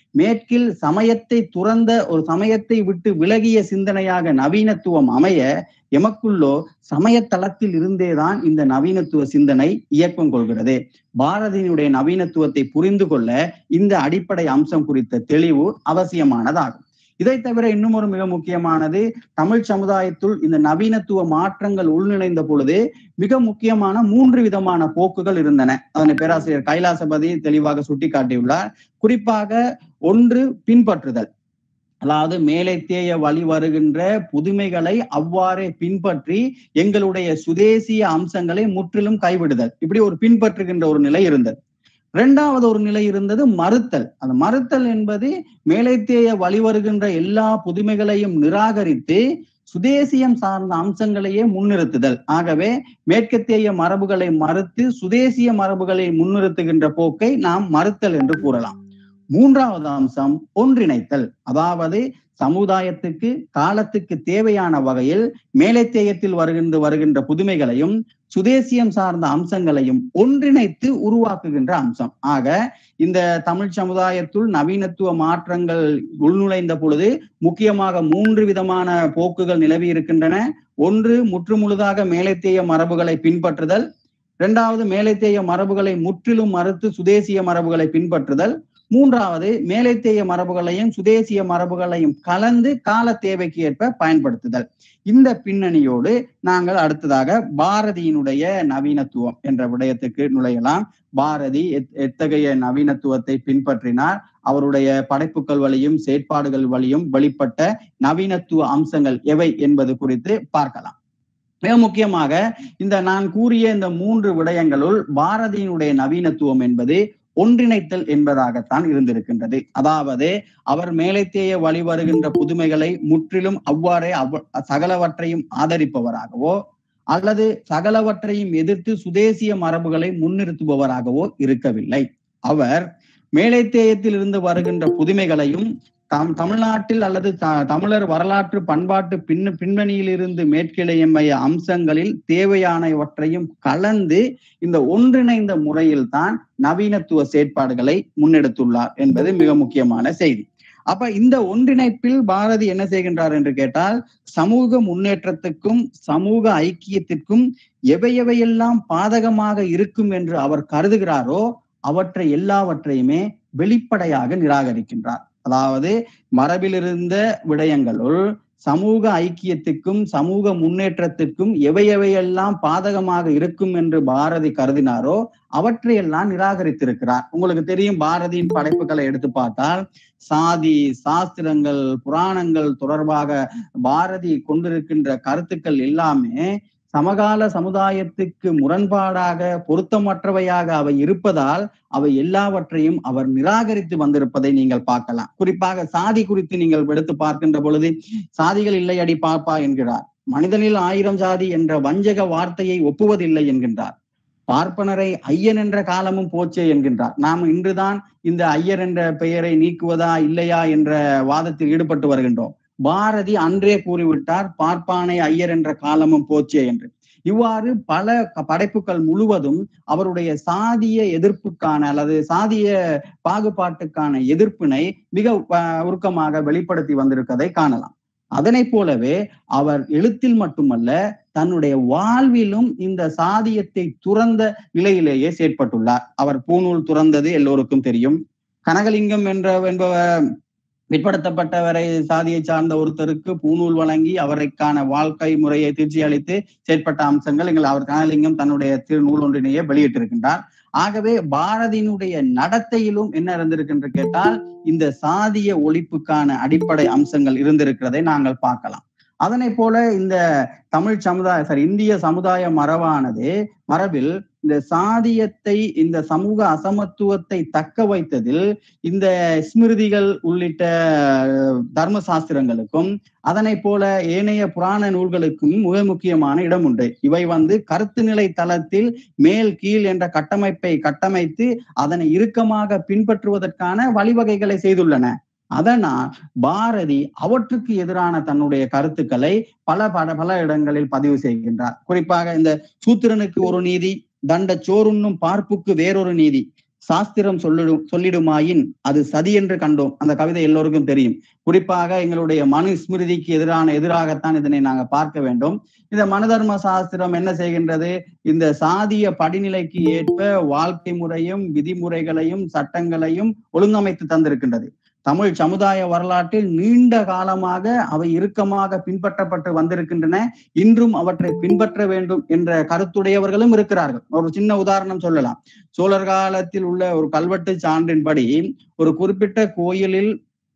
E: மேற்கில் சமயத்தை துறந்த ஒரு சமயத்தை விட்டு விலகிய சிந்தனையாக நவீனத்துவம் அமைய எமக்குள்ளோ சமயத்தளத்தில் இருந்தேதான் இந்த நவீனத்துவ சிந்தனை இயக்கம் கொள்கிறது பாரதியினுடைய நவீனத்துவத்தை புரிந்து கொள்ள இந்த அடிப்படை அம்சம் குறித்த தெளிவு அவசியமானதாகும் இதை தவிர இன்னும் ஒரு மிக முக்கியமானது தமிழ் சமுதாயத்துள் இந்த நவீனத்துவ மாற்றங்கள் உள்நுழைந்த பொழுது மிக முக்கியமான மூன்று விதமான போக்குகள் இருந்தன அதனை பேராசிரியர் கைலாசபதி தெளிவாக சுட்டிக்காட்டியுள்ளார் குறிப்பாக ஒன்று பின்பற்றுதல் அதாவது மேலே தேய வழி வருகின்ற புதுமைகளை அவ்வாறே பின்பற்றி எங்களுடைய சுதேசிய அம்சங்களை முற்றிலும் கைவிடுதல் இப்படி ஒரு பின்பற்றுகின்ற ஒரு நிலை இருந்தது இரண்டாவது ஒரு நிலை இருந்தது மறுத்தல் அந்த மறுத்தல் என்பது மேலைத்தேய வழி வருகின்ற எல்லா புதுமைகளையும் நிராகரித்து சுதேசியம் சார்ந்த அம்சங்களையே முன்னிறுத்துதல் ஆகவே மேற்கத்தேய மரபுகளை மறுத்து சுதேசிய மரபுகளை முன்னிறுத்துகின்ற போக்கை நாம் மறுத்தல் என்று கூறலாம் மூன்றாவது அம்சம் ஒன்றிணைத்தல் அதாவது சமுதாயத்துக்கு காலத்துக்கு தேவையான வகையில் மேலைத்தேயத்தில் வருகின்ற வருகின்ற புதுமைகளையும் சுதேசியம் சார்ந்த அம்சங்களையும் ஒன்றிணைத்து உருவாக்குகின்ற அம்சம் ஆக இந்த தமிழ் சமுதாயத்துள் நவீனத்துவ மாற்றங்கள் உள்நுழைந்த பொழுது முக்கியமாக மூன்று விதமான போக்குகள் நிலவி இருக்கின்றன ஒன்று முற்றுமுழுதாக மேலைத்தேய மரபுகளை பின்பற்றுதல் இரண்டாவது மேலைத்தேய மரபுகளை முற்றிலும் மறுத்து சுதேசிய மரபுகளை பின்பற்றுதல் மூன்றாவது மேலைத்தேய மரபுகளையும் சுதேசிய மரபுகளையும் கலந்து கால தேவைக்கு ஏற்ப பயன்படுத்துதல் இந்த பின்னணியோடு நாங்கள் அடுத்ததாக பாரதியினுடைய நவீனத்துவம் என்ற விடயத்துக்கு நுழையலாம் பாரதி எத்தகைய நவீனத்துவத்தை பின்பற்றினார் அவருடைய படைப்புகள் வழியும் செயற்பாடுகள் வழியும் வெளிப்பட்ட நவீனத்துவ அம்சங்கள் எவை என்பது குறித்து பார்க்கலாம் மிக முக்கியமாக இந்த நான் கூறிய இந்த மூன்று விடயங்களுள் பாரதியினுடைய நவீனத்துவம் என்பது ஒன்றிணைத்தல் என்பதாகத்தான் இருந்திருக்கின்றது அதாவது அவர் மேலைத்தேய வழி வருகின்ற புதுமைகளை முற்றிலும் அவ்வாறே அவ் சகலவற்றையும் ஆதரிப்பவராகவோ அல்லது சகலவற்றையும் எதிர்த்து சுதேசிய மரபுகளை முன்னிறுத்துபவராகவோ இருக்கவில்லை அவர் மேலைத்தேயத்தில் இருந்து வருகின்ற புதுமைகளையும் தம் தமிழ்நாட்டில் அல்லது தமிழர் வரலாற்று பண்பாட்டு பின் பின்னணியில் இருந்து மேற்கிளையமைய அம்சங்களில் தேவையானவற்றையும் கலந்து இந்த ஒன்றிணைந்த முறையில் தான் நவீனத்துவ செயற்பாடுகளை முன்னெடுத்துள்ளார் என்பது மிக முக்கியமான செய்தி அப்ப இந்த ஒன்றிணைப்பில் பாரதி என்ன செய்கின்றார் என்று கேட்டால் சமூக முன்னேற்றத்துக்கும் சமூக ஐக்கியத்திற்கும் எவை எவையெல்லாம் பாதகமாக இருக்கும் என்று அவர் கருதுகிறாரோ அவற்றை எல்லாவற்றையுமே வெளிப்படையாக நிராகரிக்கின்றார் அதாவது மரபிலிருந்த விடயங்களுள் சமூக ஐக்கியத்துக்கும் சமூக முன்னேற்றத்திற்கும் எவை எவையெல்லாம் பாதகமாக இருக்கும் என்று பாரதி கருதினாரோ அவற்றையெல்லாம் நிராகரித்திருக்கிறார் உங்களுக்கு தெரியும் பாரதியின் படைப்புகளை எடுத்து பார்த்தால் சாதி சாஸ்திரங்கள் புராணங்கள் தொடர்பாக பாரதி கொண்டிருக்கின்ற கருத்துக்கள் எல்லாமே சமகால சமுதாயத்துக்கு முரண்பாடாக பொருத்தமற்றவையாக அவை இருப்பதால் அவை எல்லாவற்றையும் அவர் நிராகரித்து வந்திருப்பதை நீங்கள் பார்க்கலாம் குறிப்பாக சாதி குறித்து நீங்கள் எடுத்து பார்க்கின்ற பொழுது சாதிகள் இல்லை அடி பாப்பா என்கிறார் மனிதனில் ஆயிரம் சாதி என்ற வஞ்சக வார்த்தையை ஒப்புவதில்லை என்கின்றார் பார்ப்பனரை ஐயன் என்ற காலமும் போச்சே என்கின்றார் நாம் இன்றுதான் இந்த ஐயர் என்ற பெயரை நீக்குவதா இல்லையா என்ற வாதத்தில் ஈடுபட்டு வருகின்றோம் பாரதி அன்றே கூறிவிட்டார் பார்ப்பானை ஐயர் என்ற காலமும் போச்சே என்று இவ்வாறு பல படைப்புகள் முழுவதும் அவருடைய சாதிய எதிர்ப்புக்கான அல்லது சாதிய பாகுபாட்டுக்கான எதிர்ப்பினை மிக உருக்கமாக வெளிப்படுத்தி வந்திருக்கதை காணலாம் அதனை போலவே அவர் எழுத்தில் மட்டுமல்ல தன்னுடைய வாழ்விலும் இந்த சாதியத்தை துறந்த நிலையிலேயே செயற்பட்டுள்ளார் அவர் பூநூல் துறந்தது எல்லோருக்கும் தெரியும் கனகலிங்கம் என்ற என்பவர் பிற்படுத்தப்பட்டவரை சாதியை சார்ந்த ஒருத்தருக்கு பூநூல் வழங்கி அவருக்கான வாழ்க்கை முறையை தீர்ச்சி அளித்து செயற்பட்ட அம்சங்கள் எங்கள் அவர் கனகலிங்கம் தன்னுடைய திருநூல் ஒன்றினையே வெளியிட்டிருக்கின்றார் ஆகவே பாரதியினுடைய நடத்தையிலும் என்ன இருந்திருக்கின்ற கேட்டால் இந்த சாதிய ஒழிப்புக்கான அடிப்படை அம்சங்கள் இருந்திருக்கிறதை நாங்கள் பார்க்கலாம் அதனை போல இந்த தமிழ் சமுதாய சாரி இந்திய சமுதாய மரபானது மரபில் இந்த சாதியத்தை இந்த சமூக அசமத்துவத்தை தக்க வைத்ததில் இந்த ஸ்மிருதிகள் உள்ளிட்ட தர்ம சாஸ்திரங்களுக்கும் அதனை போல ஏனைய புராண நூல்களுக்கும் மிக முக்கியமான இடம் உண்டு இவை வந்து கருத்து நிலை தளத்தில் மேல் கீழ் என்ற கட்டமைப்பை கட்டமைத்து அதனை இறுக்கமாக பின்பற்றுவதற்கான வழிவகைகளை செய்துள்ளன அதனால் பாரதி அவற்றுக்கு எதிரான தன்னுடைய கருத்துக்களை பல பல பல இடங்களில் பதிவு செய்கின்றார் குறிப்பாக இந்த சூத்திரனுக்கு ஒரு நீதி தண்ட சோறுண்ணும் பார்ப்புக்கு வேறொரு நீதி சாஸ்திரம் சொல்லிடும் சொல்லிடுமாயின் அது சதி என்று கண்டோம் அந்த கவிதை எல்லோருக்கும் தெரியும் குறிப்பாக எங்களுடைய மனு ஸ்மிருதிக்கு எதிரான எதிராகத்தான் இதனை நாங்க பார்க்க வேண்டும் இந்த மனுதர்ம சாஸ்திரம் என்ன செய்கின்றது இந்த சாதிய படிநிலைக்கு ஏற்ப வாழ்க்கை முறையும் விதிமுறைகளையும் சட்டங்களையும் ஒழுங்கமைத்து தந்திருக்கின்றது தமிழ் சமுதாய வரலாற்றில் நீண்ட காலமாக அவை இறுக்கமாக பின்பற்றப்பட்டு வந்திருக்கின்றன இன்றும் அவற்றை பின்பற்ற வேண்டும் என்ற கருத்துடையவர்களும் இருக்கிறார்கள் ஒரு சின்ன உதாரணம் சொல்லலாம் சோழர் காலத்தில் உள்ள ஒரு கல்வெட்டு சான்றின்படி ஒரு குறிப்பிட்ட கோயிலில்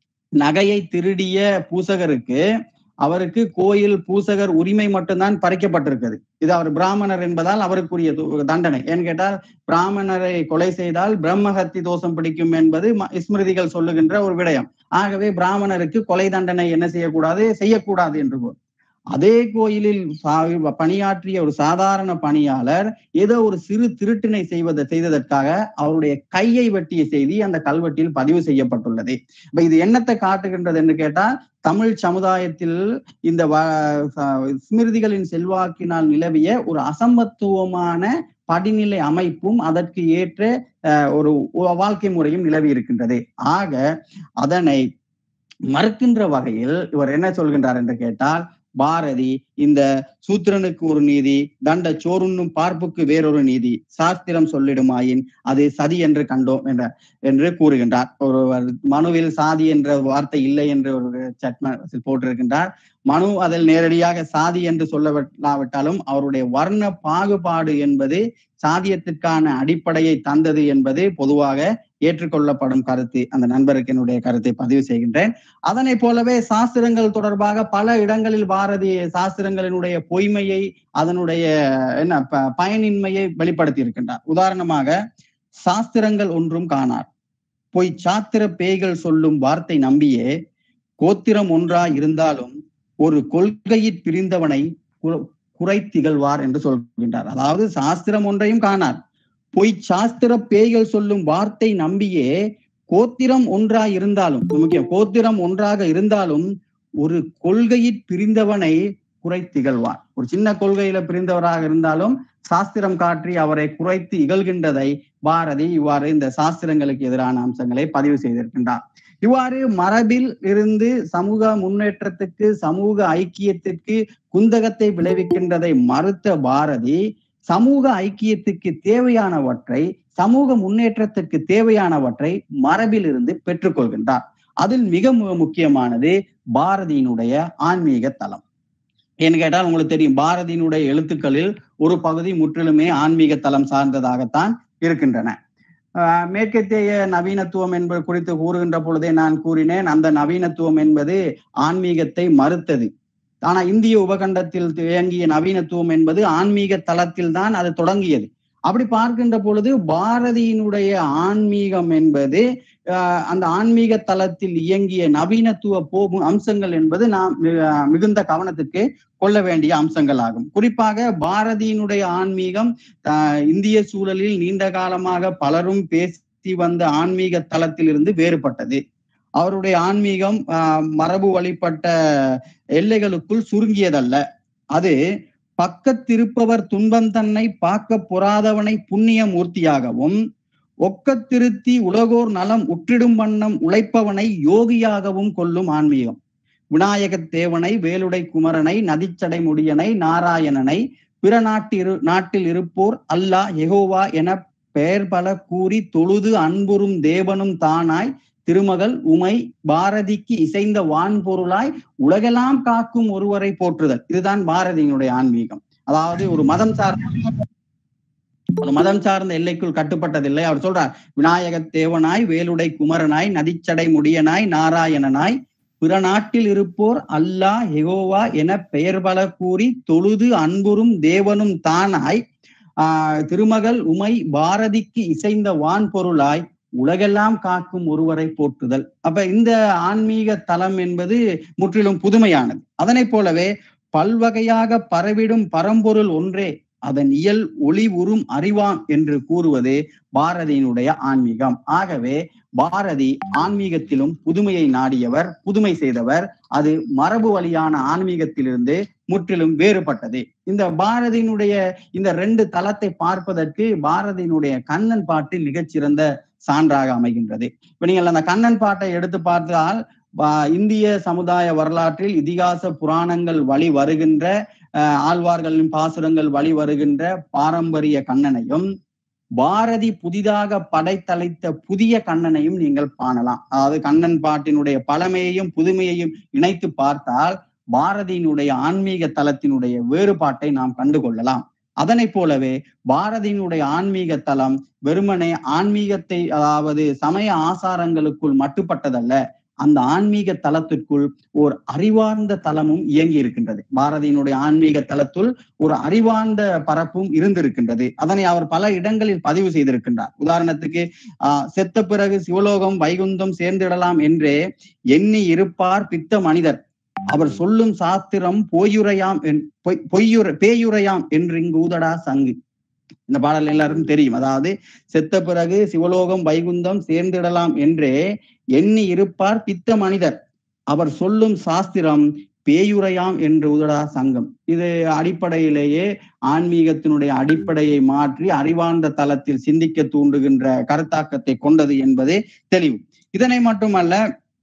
E: நகையை திருடிய பூசகருக்கு அவருக்கு கோயில் பூசகர் உரிமை மட்டும்தான் பறிக்கப்பட்டிருக்கிறது இது அவர் பிராமணர் என்பதால் அவருக்குரிய து- தண்டனை ஏன்னு கேட்டால் பிராமணரை கொலை செய்தால் பிரம்மஹத்தி தோஷம் பிடிக்கும் என்பது ம- ஸ்மிருதிகள் சொல்லுகின்ற ஒரு விடயம் ஆகவே பிராமணருக்கு கொலை தண்டனை என்ன செய்யக்கூடாது செய்யக்கூடாது என்று கூறு. அதே கோயிலில் சா- பணியாற்றிய ஒரு சாதாரண பணியாளர் ஏதோ ஒரு சிறு திருட்டினை செய்வதை செய்ததற்காக அவருடைய கையை வெட்டிய செய்தி அந்த கல்வெட்டில் பதிவு செய்யப்பட்டுள்ளது இப்ப இது என்னத்தை காட்டுகின்றது என்று கேட்டால் தமிழ் சமுதாயத்தில் இந்த வ- ச- ஸ்மிருதிகளின் செல்வாக்கினால் நிலவிய ஒரு அசம்பத்துவமான படிநிலை அமைப்பும் அதற்கு ஏற்ற அஹ், ஒரு வ- வாழ்க்கை முறையும் நிலவி இருக்கின்றது ஆக அதனை மறுக்கின்ற வகையில் இவர் என்ன சொல்கின்றார் என்று கேட்டால் பாரதி இந்த சூத்திரனுக்கு ஒரு நீதி தண்ட சோறுண்ணும் பார்ப்புக்கு வேறொரு நீதி சாஸ்திரம் சொல்லிடுமாயின் அது சதி என்று கண்டோம் என்ற என்று கூறுகின்றார் ஒரு மனுவில் சாதி என்ற வார்த்தை இல்லை என்று ஒரு சட்ம போட்டிருக்கின்றார் மனு அதில் நேரடியாக சாதி என்று சொல்லவிட்டாலும் அவருடைய வர்ண பாகுபாடு என்பது சாதியத்திற்கான அடிப்படையை தந்தது என்பது பொதுவாக ஏற்றுக்கொள்ளப்படும் கருத்து அந்த நண்பருக்கு என்னுடைய கருத்தை பதிவு செய்கின்றேன் அதனை போலவே சாஸ்திரங்கள் தொடர்பாக பல இடங்களில் பாரதி சாஸ்திரங்களினுடைய பொய்மையை அதனுடைய என்ன ப- பயனின்மையை வெளிப்படுத்தி இருக்கின்றார் உதாரணமாக சாஸ்திரங்கள் ஒன்றும் காணார் பொய் சாத்திர பேய்கள் சொல்லும் வார்த்தை நம்பியே கோத்திரம் ஒன்றா இருந்தாலும் ஒரு கொள்கையிற் பிரிந்தவனை கு- குறை திகழ்வார் என்று சொல்கின்றார் அதாவது சாஸ்திரம் ஒன்றையும் காணார் பொய் சாஸ்திர பேய்கள் சொல்லும் வார்த்தை நம்பியே கோத்திரம் ஒன்றா இருந்தாலும் இது முக்கியம் கோத்திரம் ஒன்றாக இருந்தாலும் ஒரு கொள்கையிற் பிரிந்தவனை குறை திகழ்வார் ஒரு சின்ன கொள்கையில பிரிந்தவராக இருந்தாலும் சாஸ்திரம் காற்றி அவரை குறைத்து இகழ்கின்றதை பாரதி இவ்வாறு இந்த சாஸ்திரங்களுக்கு எதிரான அம்சங்களை பதிவு செய்திருக்கின்றார் இவ்வாறு மரபில் இருந்து சமூக முன்னேற்றத்துக்கு சமூக ஐக்கியத்திற்கு குந்தகத்தை விளைவிக்கின்றதை மறுத்த பாரதி சமூக ஐக்கியத்துக்கு தேவையானவற்றை சமூக முன்னேற்றத்திற்கு தேவையானவற்றை மரபில் இருந்து பெற்றுக்கொள்கின்றார் அதில் மிக மு- முக்கியமானது பாரதியினுடைய ஆன்மீக தலம் ஏன்னு கேட்டால் உங்களுக்கு தெரியும் பாரதியினுடைய எழுத்துக்களில் ஒரு பகுதி முற்றிலுமே ஆன்மீக தலம் சார்ந்ததாகத்தான் இருக்கின்றன ஆஹ் மேற்கத்திய நவீனத்துவம் என்பது குறித்து கூறுகின்ற பொழுதே நான் கூறினேன் அந்த நவீனத்துவம் என்பது ஆன்மீகத்தை மறுத்தது ஆனா இந்திய உபகண்டத்தில் இயங்கிய நவீனத்துவம் என்பது ஆன்மீக தளத்தில் தான் அது தொடங்கியது அப்படி பார்க்கின்ற பொழுது பாரதியினுடைய ஆன்மீகம் என்பது ஆஹ் அந்த ஆன்மீக தளத்தில் இயங்கிய நவீனத்துவ போகும் அம்சங்கள் என்பது நாம் ஆஹ் மிகுந்த கவனத்துக்கு கொள்ள வேண்டிய அம்சங்கள் ஆகும் குறிப்பாக பாரதியினுடைய ஆன்மீகம் ஆஹ் இந்திய சூழலில் நீண்ட காலமாக பலரும் பேசி வந்த ஆன்மீக தளத்திலிருந்து வேறுபட்டது அவருடைய ஆன்மீகம் ஆஹ் மரபு வழிபட்ட எல்லைகளுக்குள் சுருங்கியதல்ல அது பக்கத்திருப்பவர் துன்பம் தன்னை பார்க்க பொறாதவனை புண்ணிய மூர்த்தியாகவும் ஒக்கத்திருத்தி உலகோர் நலம் உற்றிடும் வண்ணம் உழைப்பவனை யோகியாகவும் கொள்ளும் ஆன்மீகம் விநாயகத் தேவனை வேலுடை குமரனை நதிச்சடை முடியனை நாராயணனை பிற நாட்டிரு நாட்டில் இருப்போர் அல்லாஹ் யெகோவா என பெயர் பல கூறி தொழுது அன்புறும் தேவனும் தானாய் திருமகள் உமை பாரதிக்கு இசைந்த வான்பொருளாய் உலகெல்லாம் காக்கும் ஒருவரை போற்றுதல் இதுதான் பாரதியினுடைய ஆன்மீகம் அதாவது ஒரு மதம் சார்ந்த ஒரு மதம் சார்ந்த எல்லைக்குள் கட்டுப்பட்டதில்லை அவர் சொல்றார் விநாயகத் தேவனாய் வேலுடை குமரனாய் நதிச்சடை முடியனாய் நாராயணனாய் பிற நாட்டில் இருப்போர் அல்லாஹ் எகோவா என பெயர் பல கூறி தொழுது அன்புறும் தேவனும் தானாய் ஆஹ் திருமகள் உமை பாரதிக்கு இசைந்த வான் பொருளாய் உலகெல்லாம் காக்கும் ஒருவரை போற்றுதல் அப்ப இந்த ஆன்மீக தலம் என்பது முற்றிலும் புதுமையானது அதனை போலவே பல்வகையாக பரவிடும் பரம்பொருள் ஒன்றே அதன் இயல் ஒளி உறும் அறிவாம் என்று கூறுவது பாரதியினுடைய ஆன்மீகம் ஆகவே பாரதி ஆன்மீகத்திலும் புதுமையை நாடியவர் புதுமை செய்தவர் அது மரபு வழியான ஆன்மீகத்திலிருந்து முற்றிலும் வேறுபட்டது இந்த பாரதியினுடைய இந்த ரெண்டு தளத்தை பார்ப்பதற்கு பாரதியினுடைய கண்ணன் பாட்டு மிகச்சிறந்த சான்றாக அமைகின்றது இப்ப நீங்கள் அந்த கண்ணன் பாட்டை எடுத்து பார்த்தால் பா- இந்திய சமுதாய வரலாற்றில் இதிகாச புராணங்கள் வழி வருகின்ற அஹ், ஆழ்வார்களின் பாசுரங்கள் வழி வருகின்ற பாரம்பரிய கண்ணனையும் பாரதி புதிதாக படைத்தளித்த புதிய கண்ணனையும் நீங்கள் காணலாம் அதாவது கண்ணன் பாட்டினுடைய பழமையையும் புதுமையையும் இணைத்து பார்த்தால் பாரதியினுடைய ஆன்மீக தலத்தினுடைய வேறுபாட்டை நாம் கண்டுகொள்ளலாம் அதனைப் போலவே பாரதியினுடைய ஆன்மீக தலம் வெறுமனே ஆன்மீகத்தை அதாவது சமய ஆசாரங்களுக்குள் மட்டுப்பட்டதல்ல அந்த ஆன்மீக தலத்திற்குள் ஓர் அறிவார்ந்த தலமும் இயங்கி இருக்கின்றது பாரதியினுடைய ஆன்மீக தலத்துள் ஒரு அறிவார்ந்த பரப்பும் இருந்திருக்கின்றது அதனை அவர் பல இடங்களில் பதிவு செய்திருக்கின்றார் உதாரணத்துக்கு ஆஹ் செத்த பிறகு சிவலோகம் வைகுந்தம் சேர்ந்திடலாம் என்றே எண்ணி இருப்பார் பித்த மனிதர் அவர் சொல்லும் சாத்திரம் பொய்யுரையாம் என்- பொய்- பொய்யுரை பேயுரையாம் என்று இங்கு ஊதடா சங்கு இந்த பாடல் எல்லாருக்கும் தெரியும் அதாவது செத்த பிறகு சிவலோகம் வைகுந்தம் சேர்ந்திடலாம் என்றே எண்ணி இருப்பார் பித்த மனிதர் அவர் சொல்லும் சாஸ்திரம் பேயுரையாம் என்று உதடா சங்கம் இது அடிப்படையிலேயே ஆன்மீகத்தினுடைய அடிப்படையை மாற்றி அறிவார்ந்த தளத்தில் சிந்திக்க தூண்டுகின்ற கருத்தாக்கத்தை கொண்டது என்பதே தெளிவு இதனை மட்டுமல்ல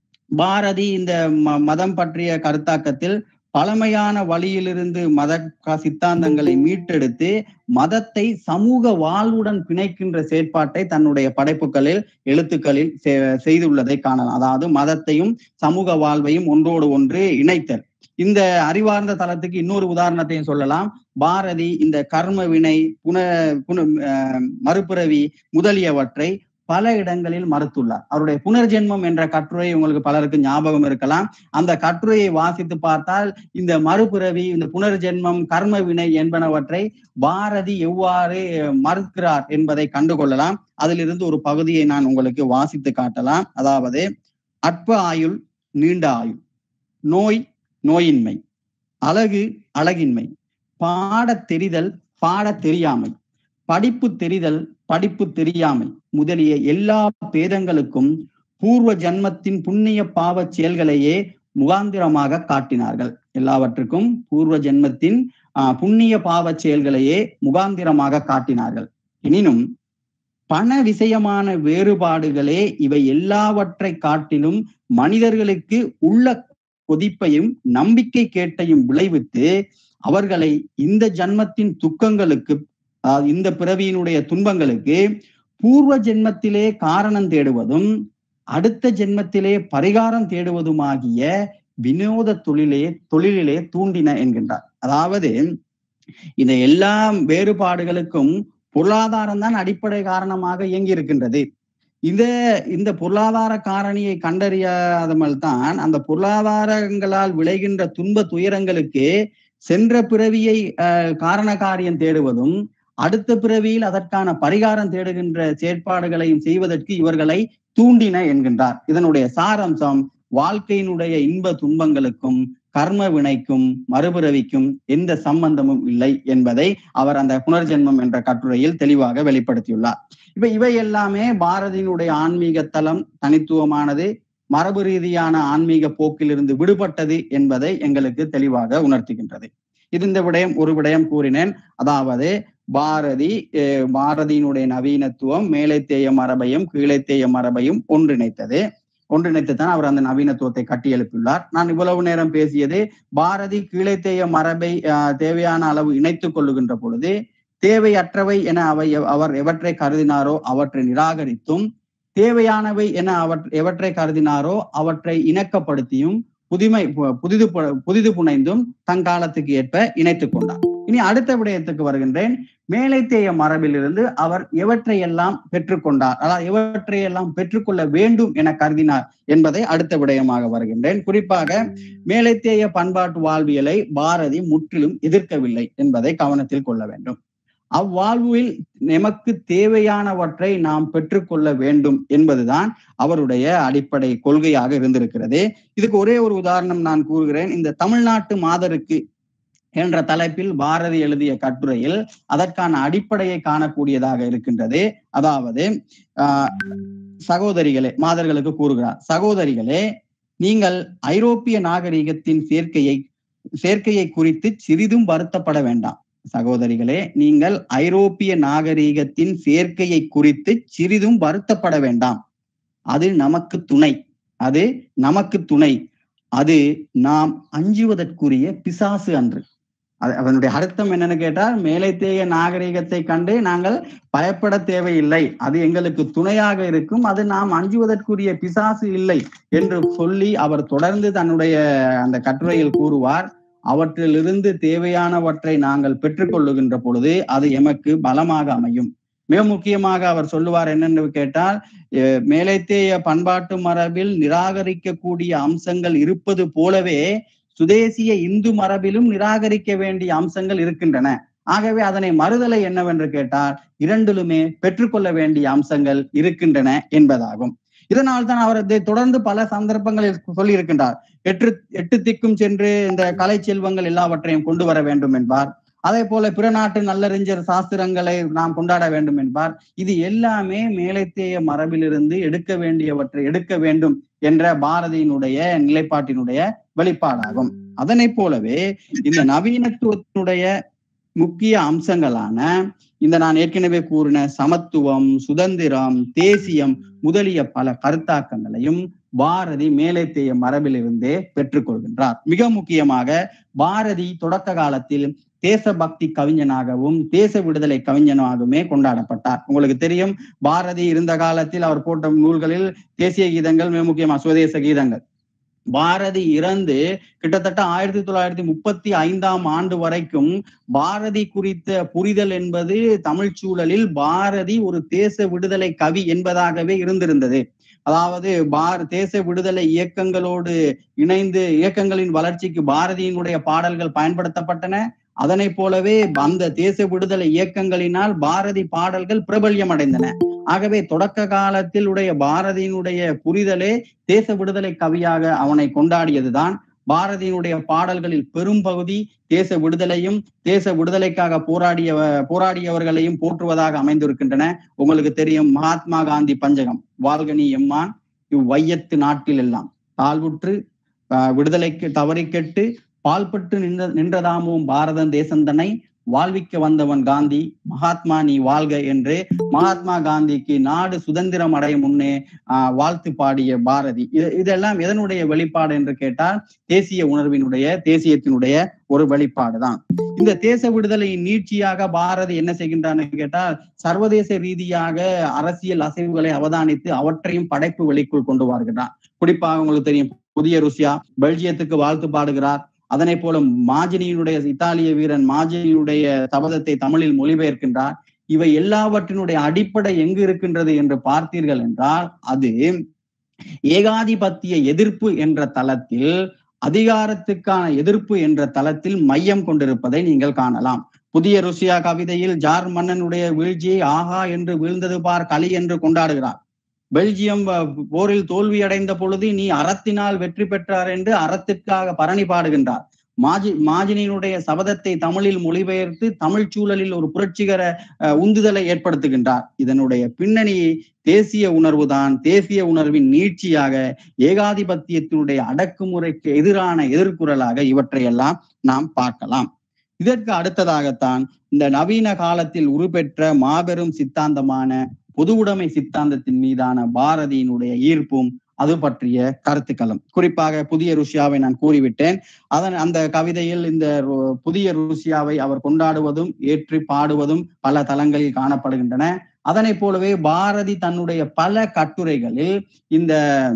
E: பாரதி இந்த ம- மதம் பற்றிய கருத்தாக்கத்தில் பழமையான வழியிலிருந்து மத க- சித்தாந்தங்களை மீட்டெடுத்து மதத்தை சமூக வாழ்வுடன் பிணைக்கின்ற செயற்பாட்டை தன்னுடைய படைப்புகளில் எழுத்துக்களில் செ- செய்துள்ளதை காணலாம் அதாவது மதத்தையும் சமூக வாழ்வையும் ஒன்றோடு ஒன்று இணைத்தல் இந்த அறிவார்ந்த தளத்துக்கு இன்னொரு உதாரணத்தையும் சொல்லலாம் பாரதி இந்த கர்ம வினை புன புன அஹ் மறுபிறவி முதலியவற்றை பல இடங்களில் மறுத்துள்ளார் அவருடைய புனர்ஜென்மம் என்ற கட்டுரை உங்களுக்கு பலருக்கு ஞாபகம் இருக்கலாம் அந்த கட்டுரையை வாசித்து பார்த்தால் இந்த மறுபிறவி இந்த புனர்ஜென்மம் கர்ம வினை என்பனவற்றை பாரதி எவ்வாறு மறுக்கிறார் என்பதை கண்டுகொள்ளலாம் அதிலிருந்து ஒரு பகுதியை நான் உங்களுக்கு வாசித்து காட்டலாம் அதாவது அற்ப ஆயுள் நீண்ட ஆயுள் நோய் நோயின்மை அழகு அழகின்மை பாடத் தெரிதல் பாடத் தெரியாமை படிப்பு தெரிதல் படிப்பு தெரியாமை முதலிய எல்லா பேதங்களுக்கும் பூர்வ ஜன்மத்தின் புண்ணிய பாவச் செயல்களையே முகாந்திரமாக காட்டினார்கள் எல்லாவற்றுக்கும் பூர்வ ஜென்மத்தின் ஆஹ், புண்ணிய பாவச் செயல்களையே முகாந்திரமாக காட்டினார்கள் எனினும் பண விஷயமான வேறுபாடுகளே இவை எல்லாவற்றை காட்டிலும் மனிதர்களுக்கு உள்ள கொதிப்பையும் நம்பிக்கை கேட்டையும் விளைவித்து அவர்களை இந்த ஜன்மத்தின் துக்கங்களுக்கு அதாவது இந்த பிறவியினுடைய துன்பங்களுக்கு பூர்வ ஜென்மத்திலே காரணம் தேடுவதும் அடுத்த ஜென்மத்திலே பரிகாரம் தேடுவதுமாகிய வினோத தொழிலே தொழிலிலே தூண்டின என்கின்றார் அதாவது இந்த எல்லா வேறுபாடுகளுக்கும் பொருளாதாரம் தான் அடிப்படை காரணமாக இயங்கி இருக்கின்றது இந்த இந்த பொருளாதார காரணியை கண்டறியாதமல் தான் அந்த பொருளாதாரங்களால் விளைகின்ற துன்ப துயரங்களுக்கு சென்ற பிறவியை அஹ், காரண காரியம் தேடுவதும் அடுத்த பிறவியில் அதற்கான பரிகாரம் தேடுகின்ற செயற்பாடுகளையும் செய்வதற்கு இவர்களை தூண்டின என்கின்றார் இதனுடைய சாரம்சம் வாழ்க்கையினுடைய இன்ப துன்பங்களுக்கும் கர்ம வினைக்கும் மறுபிறவிக்கும் எந்த சம்பந்தமும் இல்லை என்பதை அவர் அந்த புனர்ஜென்மம் என்ற கட்டுரையில் தெளிவாக வெளிப்படுத்தியுள்ளார் இப்ப இவை எல்லாமே பாரதியினுடைய ஆன்மீக தலம் தனித்துவமானது மரபு ரீதியான ஆன்மீக போக்கிலிருந்து விடுபட்டது என்பதை எங்களுக்கு தெளிவாக உணர்த்துகின்றது இது இந்த விடயம் ஒரு விடயம் கூறினேன் அதாவது பாரதி அஹ், பாரதியினுடைய நவீனத்துவம் மேலைத்தேய மரபையும் கீழைத்தேய மரபையும் ஒன்றிணைத்தது ஒன்றிணைத்து தான் அவர் அந்த நவீனத்துவத்தை கட்டி எழுப்பியுள்ளார் நான் இவ்வளவு நேரம் பேசியது பாரதி கீழைத்தேய மரபை அஹ், தேவையான அளவு இணைத்துக் கொள்ளுகின்ற பொழுது தேவையற்றவை என அவை அவர் எவற்றை கருதினாரோ அவற்றை நிராகரித்தும் தேவையானவை என அவற் எவற்றை கருதினாரோ அவற்றை இணக்கப்படுத்தியும் புதுமை பு- புதிது பு- புதிது புனைந்தும் தங்காலத்துக்கு ஏற்ப இணைத்துக் கொண்டார் இனி அடுத்த விடயத்துக்கு வருகின்றேன் மேலைத்தேய மரபிலிருந்து அவர் எவற்றையெல்லாம் பெற்றுக்கொண்டார் அதாவது எவற்றையெல்லாம் பெற்றுக்கொள்ள வேண்டும் என கருதினார் என்பதை அடுத்த விடயமாக வருகின்றேன் குறிப்பாக மேலைத்தேய பண்பாட்டு வாழ்வியலை பாரதி முற்றிலும் எதிர்க்கவில்லை என்பதை கவனத்தில் கொள்ள வேண்டும் அவ்வாழ்வில் நமக்கு தேவையானவற்றை நாம் பெற்றுக்கொள்ள வேண்டும் என்பதுதான் அவருடைய அடிப்படை கொள்கையாக இருந்திருக்கிறது இதுக்கு ஒரே ஒரு உதாரணம் நான் கூறுகிறேன் இந்த தமிழ்நாட்டு மாதருக்கு என்ற தலைப்பில் பாரதி எழுதிய கட்டுரையில் அதற்கான அடிப்படையை காணக்கூடியதாக இருக்கின்றது அதாவது ஆஹ் சகோதரிகளே மாதர்களுக்கு கூறுகிறார் சகோதரிகளே நீங்கள் ஐரோப்பிய நாகரிகத்தின் சேர்க்கையை சேர்க்கையை குறித்து சிறிதும் வருத்தப்பட வேண்டாம் சகோதரிகளே நீங்கள் ஐரோப்பிய நாகரீகத்தின் சேர்க்கையை குறித்து சிறிதும் வருத்தப்பட வேண்டாம் அது நமக்கு துணை அது நமக்கு துணை அது நாம் அஞ்சுவதற்குரிய பிசாசு அன்று அது அதனுடைய அர்த்தம் என்னன்னு கேட்டால் மேலைத்தேய நாகரிகத்தை கண்டு நாங்கள் பயப்பட தேவையில்லை அது எங்களுக்கு துணையாக இருக்கும் அது நாம் அஞ்சுவதற்குரிய பிசாசு இல்லை என்று சொல்லி அவர் தொடர்ந்து தன்னுடைய அந்த கட்டுரையில் கூறுவார் அவற்றிலிருந்து தேவையானவற்றை நாங்கள் பெற்றுக்கொள்ளுகின்ற பொழுது அது எமக்கு பலமாக அமையும் மிக முக்கியமாக அவர் சொல்லுவார் என்னன்னு கேட்டால் அஹ் மேலைத்தேய பண்பாட்டு மரபில் நிராகரிக்கக்கூடிய அம்சங்கள் இருப்பது போலவே சுதேசிய இந்து மரபிலும் நிராகரிக்க வேண்டிய அம்சங்கள் இருக்கின்றன ஆகவே அதனை மறுதலை என்னவென்று கேட்டால் இரண்டிலுமே பெற்றுக்கொள்ள வேண்டிய அம்சங்கள் இருக்கின்றன என்பதாகும் இதனால் தான் அவர் இதை தொடர்ந்து பல சந்தர்ப்பங்களில் சொல்லி இருக்கின்றார் எட்டு எட்டு திக்கும் சென்று இந்த கலை செல்வங்கள் எல்லாவற்றையும் கொண்டு வர வேண்டும் என்பார் அதே போல பிற நாட்டு நல்லறிஞர் சாஸ்திரங்களை நாம் கொண்டாட வேண்டும் என்பார் இது எல்லாமே மேலைத்தேய மரபிலிருந்து எடுக்க வேண்டியவற்றை எடுக்க வேண்டும் என்ற பாரதியினுடைய நிலைப்பாட்டினுடைய வெளிப்பாடாகும் அதனை போலவே இந்த நவீனத்துவத்தினுடைய முக்கிய அம்சங்களான இந்த நான் ஏற்கனவே கூறின சமத்துவம் சுதந்திரம் தேசியம் முதலிய பல கருத்தாக்கங்களையும் பாரதி மேலைத்தேய மரபிலிருந்தே பெற்றுக்கொள்கின்றார் மிக முக்கியமாக பாரதி தொடக்க காலத்தில் தேசபக்தி கவிஞனாகவும் தேச விடுதலை கவிஞனாகவுமே கொண்டாடப்பட்டார் உங்களுக்கு தெரியும் பாரதி இருந்த காலத்தில் அவர் போட்ட நூல்களில் தேசிய கீதங்கள் மிக முக்கியமா சுதேச கீதங்கள் பாரதி இறந்து கிட்டத்தட்ட ஆயிரத்தி தொள்ளாயிரத்தி முப்பத்தி ஐந்தாம் ஆண்டு வரைக்கும் பாரதி குறித்த புரிதல் என்பது தமிழ் சூழலில் பாரதி ஒரு தேச விடுதலை கவி என்பதாகவே இருந்திருந்தது அதாவது பார் தேச விடுதலை இயக்கங்களோடு இணைந்து இயக்கங்களின் வளர்ச்சிக்கு பாரதியினுடைய பாடல்கள் பயன்படுத்தப்பட்டன அதனை போலவே அந்த தேச விடுதலை இயக்கங்களினால் பாரதி பாடல்கள் பிரபல்யம் அடைந்தன ஆகவே தொடக்க காலத்தில் உடைய பாரதியினுடைய புரிதலே தேச விடுதலை கவியாக அவனை கொண்டாடியதுதான் பாரதியினுடைய பாடல்களில் பெரும் பகுதி தேச விடுதலையும் தேச விடுதலைக்காக போராடிய போராடியவர்களையும் போற்றுவதாக அமைந்திருக்கின்றன உங்களுக்கு தெரியும் மகாத்மா காந்தி பஞ்சகம் வால்கனி எம்மான் இவ்வையத்து நாட்டில் எல்லாம் தாழ்வுற்று விடுதலைக்கு தவறி கெட்டு பால்பட்டு நின்ற நின்றதாமும் பாரதம் தேசந்தனை வாழ்விக்க வந்தவன் காந்தி மகாத்மா நீ வாழ்க என்று மகாத்மா காந்திக்கு நாடு சுதந்திரம் அடையும் முன்னே ஆஹ் வாழ்த்து பாடிய பாரதி இது இதெல்லாம் எதனுடைய வெளிப்பாடு என்று கேட்டால் தேசிய உணர்வினுடைய தேசியத்தினுடைய ஒரு வெளிப்பாடுதான் இந்த தேச விடுதலையின் நீட்சியாக பாரதி என்ன செய்கின்றான்னு கேட்டால் சர்வதேச ரீதியாக அரசியல் அசைவுகளை அவதானித்து அவற்றையும் படைப்பு வெளிக்குள் கொண்டு வருகிறார் குறிப்பாக உங்களுக்கு தெரியும் புதிய ருசியா பெல்ஜியத்துக்கு வாழ்த்து பாடுகிறார் அதனை போல மாஜினியினுடைய இத்தாலிய வீரன் மாஜினியுடைய சபதத்தை தமிழில் மொழிபெயர்க்கின்றார் இவை எல்லாவற்றினுடைய அடிப்படை எங்கு இருக்கின்றது என்று பார்த்தீர்கள் என்றால் அது ஏகாதிபத்திய எதிர்ப்பு என்ற தளத்தில் அதிகாரத்துக்கான எதிர்ப்பு என்ற தளத்தில் மையம் கொண்டிருப்பதை நீங்கள் காணலாம் புதிய ருசியா கவிதையில் ஜார் மன்னனுடைய வீழ்ச்சியை ஆஹா என்று வீழ்ந்தது பார் களி என்று கொண்டாடுகிறார் பெல்ஜியம் போரில் தோல்வி அடைந்த பொழுது நீ அறத்தினால் வெற்றி பெற்றார் என்று அறத்திற்காக பரணி பாடுகின்றார் மாஜி மாஜினியினுடைய சபதத்தை தமிழில் மொழிபெயர்த்து தமிழ் சூழலில் ஒரு புரட்சிகர உந்துதலை ஏற்படுத்துகின்றார் இதனுடைய பின்னணி தேசிய உணர்வுதான் தேசிய உணர்வின் நீட்சியாக ஏகாதிபத்தியத்தினுடைய அடக்குமுறைக்கு எதிரான எதிர்குரலாக இவற்றையெல்லாம் நாம் பார்க்கலாம் இதற்கு அடுத்ததாகத்தான் இந்த நவீன காலத்தில் உருப்பெற்ற மாபெரும் சித்தாந்தமான பொது உடைமை சித்தாந்தத்தின் மீதான பாரதியினுடைய ஈர்ப்பும் அது பற்றிய கருத்துக்களும் குறிப்பாக புதிய ருஷ்யாவை நான் கூறிவிட்டேன் அதன் அந்த கவிதையில் இந்த புதிய ருஷ்யாவை அவர் கொண்டாடுவதும் ஏற்றி பாடுவதும் பல தளங்களில் காணப்படுகின்றன அதனை போலவே பாரதி தன்னுடைய பல கட்டுரைகளில் இந்த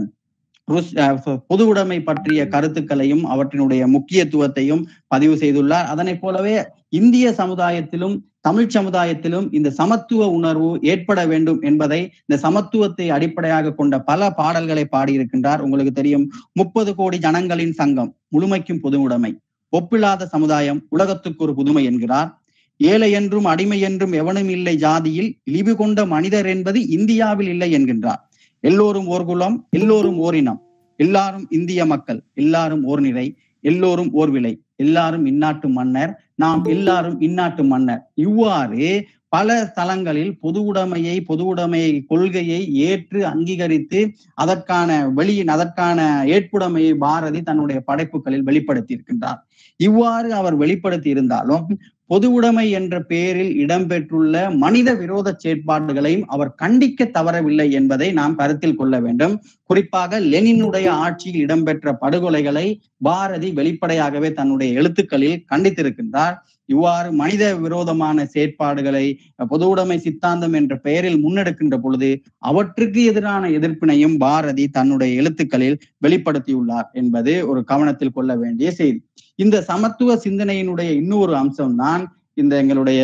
E: பொது உடைமை பற்றிய கருத்துக்களையும் அவற்றினுடைய முக்கியத்துவத்தையும் பதிவு செய்துள்ளார் அதனை போலவே இந்திய சமுதாயத்திலும் தமிழ் சமுதாயத்திலும் இந்த சமத்துவ உணர்வு ஏற்பட வேண்டும் என்பதை இந்த சமத்துவத்தை அடிப்படையாக கொண்ட பல பாடல்களை பாடியிருக்கின்றார் உங்களுக்கு தெரியும் முப்பது கோடி ஜனங்களின் சங்கம் முழுமைக்கும் பொது உடைமை ஒப்பில்லாத சமுதாயம் உலகத்துக்கு ஒரு புதுமை என்கிறார் ஏழை என்றும் அடிமை என்றும் எவனும் இல்லை ஜாதியில் இழிவு கொண்ட மனிதர் என்பது இந்தியாவில் இல்லை என்கின்றார் எல்லோரும் ஓர் குலம் எல்லோரும் ஓரினம் எல்லாரும் இந்திய மக்கள் எல்லாரும் ஓர் நிறை எல்லோரும் ஓர் விலை எல்லாரும் இந்நாட்டு மன்னர் நாம் எல்லாரும் இந்நாட்டு மன்னர் இவ்வாறு பல தளங்களில் பொது உடைமையை பொது உடைமை கொள்கையை ஏற்று அங்கீகரித்து அதற்கான வெளியின் அதற்கான ஏற்புடைமையை பாரதி தன்னுடைய படைப்புகளில் வெளிப்படுத்தி இருக்கின்றார் இவ்வாறு அவர் வெளிப்படுத்தி இருந்தாலும் பொது உடைமை என்ற பெயரில் இடம்பெற்றுள்ள மனித விரோத செயற்பாடுகளையும் அவர் கண்டிக்க தவறவில்லை என்பதை நாம் கருத்தில் கொள்ள வேண்டும் குறிப்பாக லெனினுடைய ஆட்சியில் இடம்பெற்ற படுகொலைகளை பாரதி வெளிப்படையாகவே தன்னுடைய எழுத்துக்களில் கண்டித்திருக்கின்றார் இவ்வாறு மனித விரோதமான செயற்பாடுகளை பொது உடைமை சித்தாந்தம் என்ற பெயரில் முன்னெடுக்கின்ற பொழுது அவற்றுக்கு எதிரான எதிர்ப்பினையும் பாரதி தன்னுடைய எழுத்துக்களில் வெளிப்படுத்தியுள்ளார் என்பது ஒரு கவனத்தில் கொள்ள வேண்டிய செய்தி இந்த சமத்துவ சிந்தனையினுடைய இன்னொரு அம்சம்தான் இந்த எங்களுடைய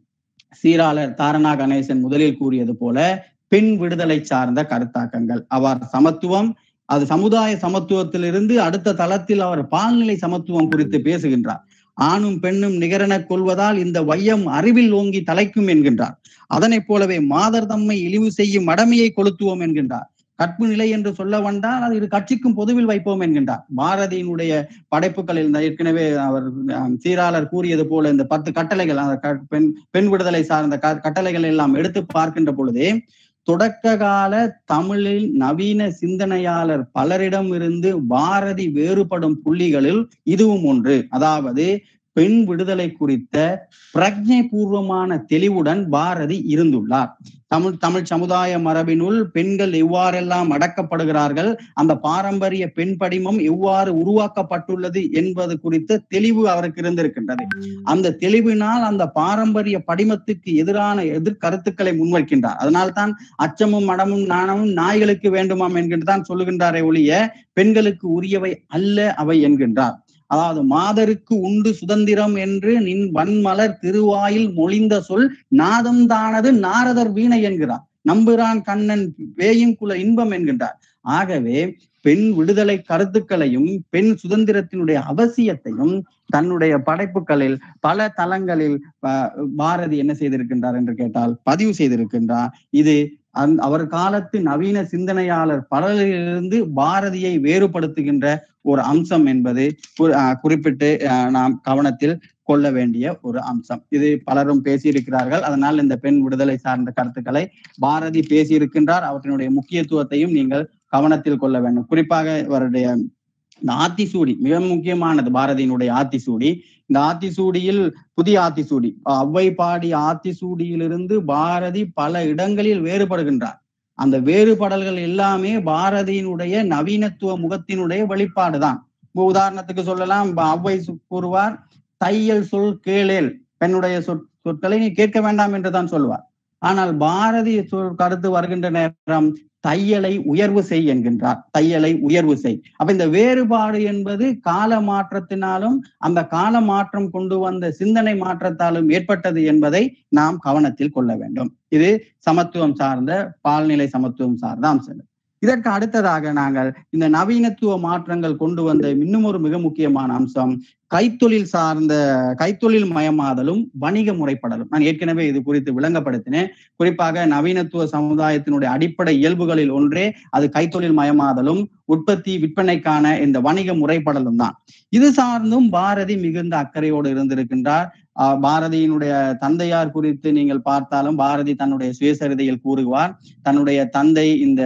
E: சீராளர் தாரணா கணேசன் முதலில் கூறியது போல பெண் விடுதலை சார்ந்த கருத்தாக்கங்கள் அவர் சமத்துவம் அது சமுதாய சமத்துவத்திலிருந்து அடுத்த தளத்தில் அவர் பால்நிலை சமத்துவம் குறித்து பேசுகின்றார் ஆணும் பெண்ணும் நிகரெனக் கொள்வதால் இந்த வையம் அறிவில் ஓங்கி தலைக்கும் என்கின்றார் அதனைப் போலவே மாதர் தம்மை இழிவு செய்யும் மடமையை கொளுத்துவோம் என்கின்றார் கற்பு நிலை என்று சொல்ல வந்தால் அது இரு கட்சிக்கும் பொதுவில் வைப்போம் என்கின்றார் பாரதியினுடைய படைப்புகளில் இந்த ஏற்கனவே அவர் ஆம், சீராளர் கூறியது போல இந்த பத்து கட்டளைகள் அந்த க- பெண் பெண் விடுதலை சார்ந்த க- கட்டளைகள் எல்லாம் எடுத்து பார்க்கின்ற பொழுதே தொடக்க கால தமிழில் நவீன சிந்தனையாளர் பலரிடம் இருந்து பாரதி வேறுபடும் புள்ளிகளில் இதுவும் ஒன்று அதாவது பெண் விடுதலை குறித்த பிரஜை பூர்வமான தெளிவுடன் பாரதி இருந்துள்ளார் தமிழ் தமிழ் சமுதாய மரபினுள் பெண்கள் எவ்வாறெல்லாம் அடக்கப்படுகிறார்கள் அந்த பாரம்பரிய பெண் படிமம் எவ்வாறு உருவாக்கப்பட்டுள்ளது என்பது குறித்த தெளிவு அவருக்கு இருந்திருக்கின்றது அந்த தெளிவினால் அந்த பாரம்பரிய படிமத்துக்கு எதிரான எதிர் கருத்துக்களை முன்வைக்கின்றார் அதனால்தான் அச்சமும் மடமும் நாணமும் நாய்களுக்கு வேண்டுமாம் என்கின்ற தான் சொல்லுகின்றாரே ஒழிய பெண்களுக்கு உரியவை அல்ல அவை என்கின்றார் அதாவது மாதருக்கு உண்டு சுதந்திரம் என்று நின் வன்மலர் திருவாயில் மொழிந்த சொல் நாதம் தானது நாரதர் வீணை என்கிறார் நம்புறான் கண்ணன் வேயும் குல இன்பம் என்கின்றார் ஆகவே பெண் விடுதலை கருத்துக்களையும் பெண் சுதந்திரத்தினுடைய அவசியத்தையும் தன்னுடைய படைப்புகளில் பல தளங்களில் ப- பாரதி என்ன செய்திருக்கின்றார் என்று கேட்டால் பதிவு செய்திருக்கின்றார் இது அந் அவர் காலத்து நவீன சிந்தனையாளர் பலரிலிருந்து பாரதியை வேறுபடுத்துகின்ற ஒரு அம்சம் என்பது கு- அஹ் குறிப்பிட்டு அஹ் நாம் கவனத்தில் கொள்ள வேண்டிய ஒரு அம்சம் இது பலரும் பேசியிருக்கிறார்கள் அதனால் இந்த பெண் விடுதலை சார்ந்த கருத்துக்களை பாரதி பேசியிருக்கின்றார் அவற்றினுடைய முக்கியத்துவத்தையும் நீங்கள் கவனத்தில் கொள்ள வேண்டும் குறிப்பாக இவருடைய இந்த ஆத்திசூடி மிக முக்கியமானது பாரதியினுடைய ஆத்திசூடி இந்த ஆத்திசூடியில் புதிய ஆத்திசூடி அவ்வை பாடி ஆத்திசூடியிலிருந்து பாரதி பல இடங்களில் வேறுபடுகின்றார் அந்த வேறுபடல்கள் எல்லாமே பாரதியினுடைய நவீனத்துவ முகத்தினுடைய வெளிப்பாடுதான் இப்ப உதாரணத்துக்கு சொல்லலாம் ப- அவ்வை சு- கூறுவார் தையல் சொல் கேளேல் பெண்ணுடைய சொற் சொற்களை நீ கேட்க வேண்டாம் என்றுதான் சொல்லுவார் ஆனால் பாரதி சொல் கருத்து வருகின்ற நேரம் தையலை உயர்வு செய் என்கின்றார் தையலை உயர்வு செய் அப்ப இந்த வேறுபாடு என்பது கால மாற்றத்தினாலும் அந்த கால மாற்றம் கொண்டு வந்த சிந்தனை மாற்றத்தாலும் ஏற்பட்டது என்பதை நாம் கவனத்தில் கொள்ள வேண்டும் இது சமத்துவம் சார்ந்த பால்நிலை சமத்துவம் சார்ந்த அம்சங்கள் இதற்கு அடுத்ததாக நாங்கள் இந்த நவீனத்துவ மாற்றங்கள் கொண்டு வந்த இன்னும் ஒரு மிக முக்கியமான அம்சம் கைத்தொழில் சார்ந்த கைத்தொழில் மயமாதலும் வணிக முறைப்படலும் நான் ஏற்கனவே இது குறித்து விளங்கப்படுத்தினேன் குறிப்பாக நவீனத்துவ சமுதாயத்தினுடைய அடிப்படை இயல்புகளில் ஒன்றே அது கைத்தொழில் மயமாதலும் உற்பத்தி விற்பனைக்கான இந்த வணிக முறைப்படலும் தான் இது சார்ந்தும் பாரதி மிகுந்த அக்கறையோடு இருந்திருக்கின்றார் ஆஹ் பாரதியினுடைய தந்தையார் குறித்து நீங்கள் பார்த்தாலும் பாரதி தன்னுடைய சுயசரிதையில் கூறுவார் தன்னுடைய தந்தை இந்த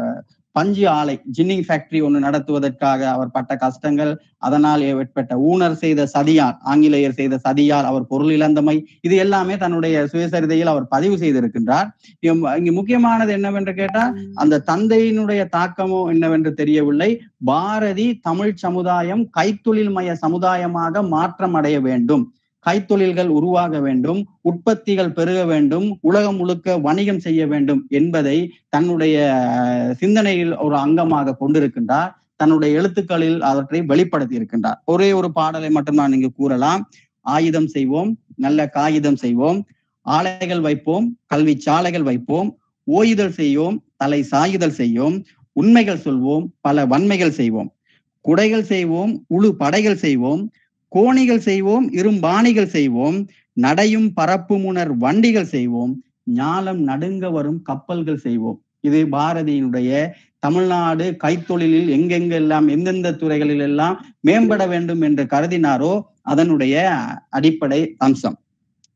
E: பஞ்சு ஆலை ஜின்னிங் ஃபேக்டரி ஒன்று நடத்துவதற்காக அவர் பட்ட கஷ்டங்கள் அதனால் ஏற்பட்ட ஊனர் செய்த சதியால் ஆங்கிலேயர் செய்த சதியால் அவர் பொருள் இழந்தமை இது எல்லாமே தன்னுடைய சுயசரிதையில் அவர் பதிவு செய்திருக்கின்றார் இங்க இங்க முக்கியமானது என்னவென்று கேட்டால் அந்த தந்தையினுடைய தாக்கமோ என்னவென்று தெரியவில்லை பாரதி தமிழ் சமுதாயம் கைத்தொழில் மய சமுதாயமாக மாற்றம் அடைய வேண்டும் கைத்தொழில்கள் உருவாக வேண்டும் உற்பத்திகள் பெருக வேண்டும் உலகம் முழுக்க வணிகம் செய்ய வேண்டும் என்பதை தன்னுடைய அஹ், சிந்தனையில் ஒரு அங்கமாக கொண்டிருக்கின்றார் தன்னுடைய எழுத்துக்களில் அவற்றை வெளிப்படுத்தி இருக்கின்றார் ஒரே ஒரு பாடலை மட்டும் நான் இங்கு கூறலாம் ஆயுதம் செய்வோம் நல்ல காகிதம் செய்வோம் ஆலைகள் வைப்போம் கல்வி சாலைகள் வைப்போம் ஓயுதல் செய்வோம் தலை சாயுதல் செய்வோம் உண்மைகள் சொல்வோம் பல வன்மைகள் செய்வோம் குடைகள் செய்வோம் உழு படைகள் செய்வோம் கோணிகள் செய்வோம் இரும்பாணிகள் செய்வோம் நடையும் பரப்புமுனர் வண்டிகள் செய்வோம் ஞாலம் நடுங்க வரும் கப்பல்கள் செய்வோம் இது பாரதியினுடைய தமிழ்நாடு கைத்தொழிலில் எங்கெங்கெல்லாம் எந்தெந்த துறைகளில் எல்லாம் மேம்பட வேண்டும் என்று கருதினாரோ அதனுடைய அடிப்படை அம்சம்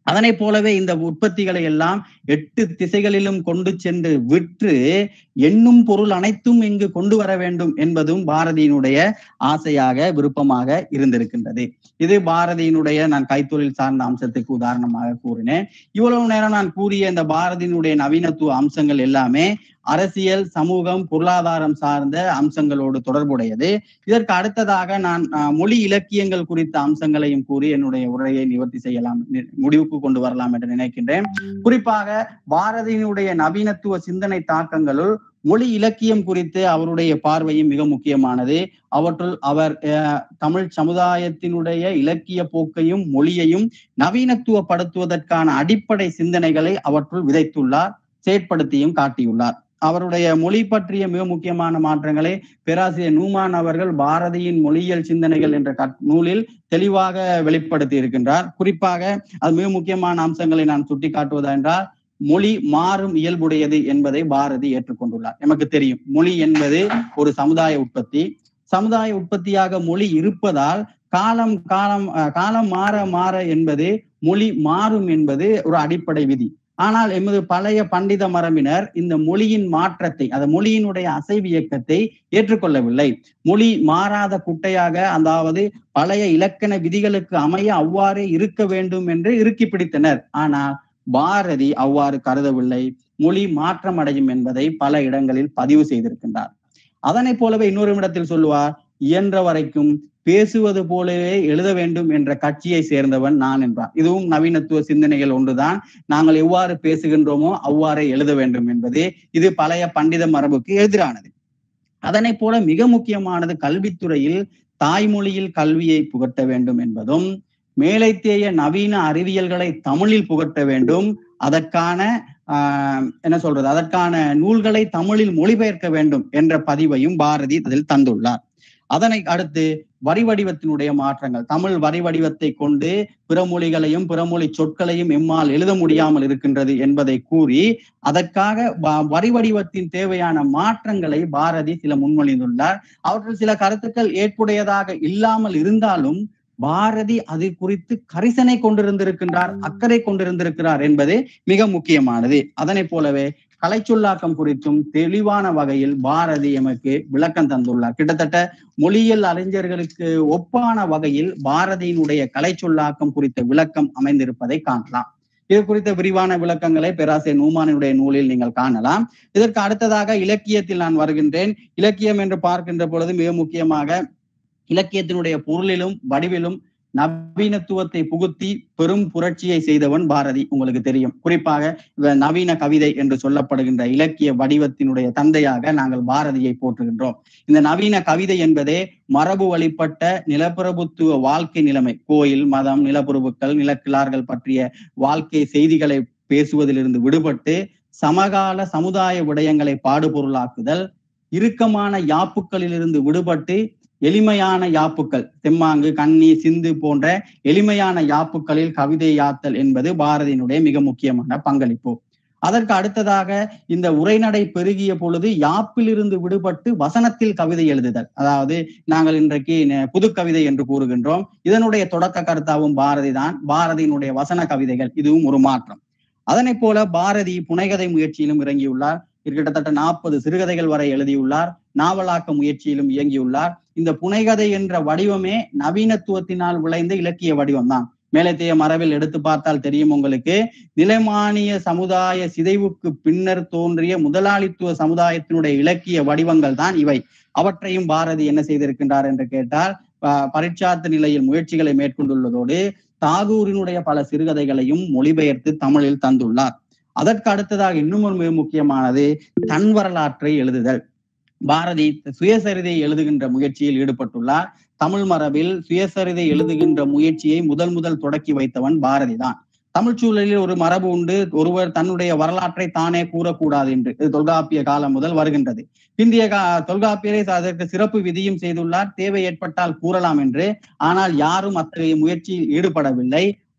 E: அதனை போலவே இந்த உற்பத்திகளை எல்லாம் எட்டு திசைகளிலும் கொண்டு சென்று விற்று எண்ணும் பொருள் அனைத்தும் இங்கு கொண்டு வர வேண்டும் என்பதும் பாரதியினுடைய ஆசையாக விருப்பமாக இருந்திருக்கின்றது இது பாரதியினுடைய நான் கைத்தொழில் சார்ந்த அம்சத்துக்கு உதாரணமாக கூறினேன் இவ்வளவு நேரம் நான் கூறிய இந்த பாரதியினுடைய நவீனத்துவ அம்சங்கள் எல்லாமே அரசியல் சமூகம் பொருளாதாரம் சார்ந்த அம்சங்களோடு தொடர்புடையது இதற்கு அடுத்ததாக நான் அஹ், மொழி இலக்கியங்கள் குறித்த அம்சங்களையும் கூறி என்னுடைய உரையை நிவர்த்தி செய்யலாம் நி- முடிவுக்கு கொண்டு வரலாம் என்று நினைக்கின்றேன் குறிப்பாக பாரதியினுடைய நவீனத்துவ சிந்தனை தாக்கங்களுள் மொழி இலக்கியம் குறித்து அவருடைய பார்வையும் மிக முக்கியமானது அவற்றுள் அவர் அஹ், தமிழ் சமுதாயத்தினுடைய இலக்கிய போக்கையும் மொழியையும் நவீனத்துவப்படுத்துவதற்கான அடிப்படை சிந்தனைகளை அவற்றுள் விதைத்துள்ளார் செயற்படுத்தியும் காட்டியுள்ளார் அவருடைய மொழி பற்றிய மிக முக்கியமான மாற்றங்களை பேராசிரியர் நூமான் அவர்கள் பாரதியின் மொழியியல் சிந்தனைகள் என்ற கட்- நூலில் தெளிவாக வெளிப்படுத்தி இருக்கின்றார் குறிப்பாக அது மிக முக்கியமான அம்சங்களை நான் சுட்டிக்காட்டுவதா என்றால் மொழி மாறும் இயல்புடையது என்பதை பாரதி ஏற்றுக்கொண்டுள்ளார் நமக்கு தெரியும் மொழி என்பது ஒரு சமுதாய உற்பத்தி சமுதாய உற்பத்தியாக மொழி இருப்பதால் காலம் காலம் அஹ், காலம் மாற மாற என்பது மொழி மாறும் என்பது ஒரு அடிப்படை விதி ஆனால் எமது பழைய பண்டித மரபினர் இந்த மொழியின் மாற்றத்தை அந்த மொழியினுடைய அசைவு இயக்கத்தை ஏற்றுக்கொள்ளவில்லை மொழி மாறாத குட்டையாக அதாவது பழைய இலக்கண விதிகளுக்கு அமைய அவ்வாறே இருக்க வேண்டும் என்று இறுக்கி பிடித்தனர் ஆனால் பாரதி அவ்வாறு கருதவில்லை மொழி மாற்றம் அடையும் என்பதை பல இடங்களில் பதிவு செய்திருக்கின்றார் அதனைப் போலவே இன்னொரு இடத்தில் சொல்லுவார் இயன்ற வரைக்கும் பேசுவது போலவே எழுத வேண்டும் என்ற கட்சியை சேர்ந்தவன் நான் என்றார் இதுவும் நவீனத்துவ சிந்தனைகள் ஒன்றுதான் நாங்கள் எவ்வாறு பேசுகின்றோமோ அவ்வாறே எழுத வேண்டும் என்பது இது பழைய பண்டித மரபுக்கு எதிரானது அதனைப் போல மிக முக்கியமானது கல்வித்துறையில் தாய்மொழியில் கல்வியை புகட்ட வேண்டும் என்பதும் மேலைத்தேய நவீன அறிவியல்களை தமிழில் புகட்ட வேண்டும் அதற்கான ஆஹ் என்ன சொல்றது அதற்கான நூல்களை தமிழில் மொழிபெயர்க்க வேண்டும் என்ற பதிவையும் பாரதி அதில் தந்துள்ளார் அதனை அடுத்து வரி வடிவத்தினுடைய மாற்றங்கள் தமிழ் வரி வடிவத்தை கொண்டு பிற மொழிகளையும் பிறமொழி சொற்களையும் எம்மால் எழுத முடியாமல் இருக்கின்றது என்பதை கூறி அதற்காக வ- வரி வடிவத்தின் தேவையான மாற்றங்களை பாரதி சில முன்மொழிந்துள்ளார் அவற்றில் சில கருத்துக்கள் ஏற்புடையதாக இல்லாமல் இருந்தாலும் பாரதி அது குறித்து கரிசனை கொண்டிருந்திருக்கின்றார் அக்கறை கொண்டிருந்திருக்கிறார் என்பது மிக முக்கியமானது அதனைப் போலவே கலைச்சொல்லாக்கம் குறித்தும் தெளிவான வகையில் பாரதி எமக்கு விளக்கம் தந்துள்ளார் கிட்டத்தட்ட மொழியியல் அறிஞர்களுக்கு ஒப்பான வகையில் பாரதியினுடைய கலைச்சொல்லாக்கம் குறித்த விளக்கம் அமைந்திருப்பதை காணலாம் இது குறித்த விரிவான விளக்கங்களை பேராசிரியர் நூமானினுடைய நூலில் நீங்கள் காணலாம் இதற்கு அடுத்ததாக இலக்கியத்தில் நான் வருகின்றேன் இலக்கியம் என்று பார்க்கின்ற பொழுது மிக முக்கியமாக இலக்கியத்தினுடைய பொருளிலும் வடிவிலும் நவீனத்துவத்தை புகுத்தி பெரும் புரட்சியை செய்தவன் பாரதி உங்களுக்கு தெரியும் குறிப்பாக இந்த நவீன கவிதை என்று சொல்லப்படுகின்ற இலக்கிய வடிவத்தினுடைய தந்தையாக நாங்கள் பாரதியை போற்றுகின்றோம் இந்த நவீன கவிதை என்பதே மரபு வழிபட்ட நிலப்பிரபுத்துவ வாழ்க்கை நிலைமை கோயில் மதம் நிலப்பிரபுக்கள் நிலக்கிழார்கள் பற்றிய வாழ்க்கை செய்திகளை பேசுவதிலிருந்து விடுபட்டு சமகால சமுதாய விடயங்களை பாடுபொருளாக்குதல் இறுக்கமான யாப்புக்களிலிருந்து விடுபட்டு எளிமையான யாப்புக்கள் தெம்மாங்கு கன்னி சிந்து போன்ற எளிமையான யாப்புக்களில் கவிதை யாத்தல் என்பது பாரதியினுடைய மிக முக்கியமான பங்களிப்பு அதற்கு அடுத்ததாக இந்த உரைநடை பெருகிய பொழுது யாப்பிலிருந்து விடுபட்டு வசனத்தில் கவிதை எழுதுதல் அதாவது நாங்கள் இன்றைக்கு ந- புது கவிதை என்று கூறுகின்றோம் இதனுடைய தொடக்க கருத்தாவும் பாரதி தான் பாரதியினுடைய வசன கவிதைகள் இதுவும் ஒரு மாற்றம் அதனைப் போல பாரதி புனைகதை முயற்சியிலும் இறங்கியுள்ளார் கிட்டத்தட்ட நாற்பது சிறுகதைகள் வரை எழுதியுள்ளார் நாவலாக்க முயற்சியிலும் இயங்கியுள்ளார் இந்த புனைகதை என்ற வடிவமே நவீனத்துவத்தினால் விளைந்த இலக்கிய வடிவம் தான் மேலத்தைய மரபில் எடுத்து பார்த்தால் தெரியும் உங்களுக்கு நிலைமானிய சமுதாய சிதைவுக்கு பின்னர் தோன்றிய முதலாளித்துவ சமுதாயத்தினுடைய இலக்கிய வடிவங்கள் தான் இவை அவற்றையும் பாரதி என்ன செய்திருக்கின்றார் என்று கேட்டால் ப- பரீட்சார்த்த நிலையில் முயற்சிகளை மேற்கொண்டுள்ளதோடு தாகூரினுடைய பல சிறுகதைகளையும் மொழிபெயர்த்து தமிழில் தந்துள்ளார் அதற்கு அடுத்ததாக இன்னும் ஒரு மிக முக்கியமானது தன் வரலாற்றை எழுதுதல் பாரதி சுயசரிதை எழுதுகின்ற முயற்சியில் ஈடுபட்டுள்ளார் தமிழ் மரபில் சுயசரிதை எழுதுகின்ற முயற்சியை முதல் முதல் தொடக்கி வைத்தவன் பாரதி தான் தமிழ் சூழலில் ஒரு மரபு உண்டு ஒருவர் தன்னுடைய வரலாற்றை தானே கூறக்கூடாது என்று இது தொல்காப்பிய காலம் முதல் வருகின்றது பிந்திய கா தொல்காப்பியரை அதற்கு சிறப்பு விதியும் செய்துள்ளார் தேவை ஏற்பட்டால் கூறலாம் என்று ஆனால் யாரும் அத்தகைய முயற்சியில் ஈடுபடவில்லை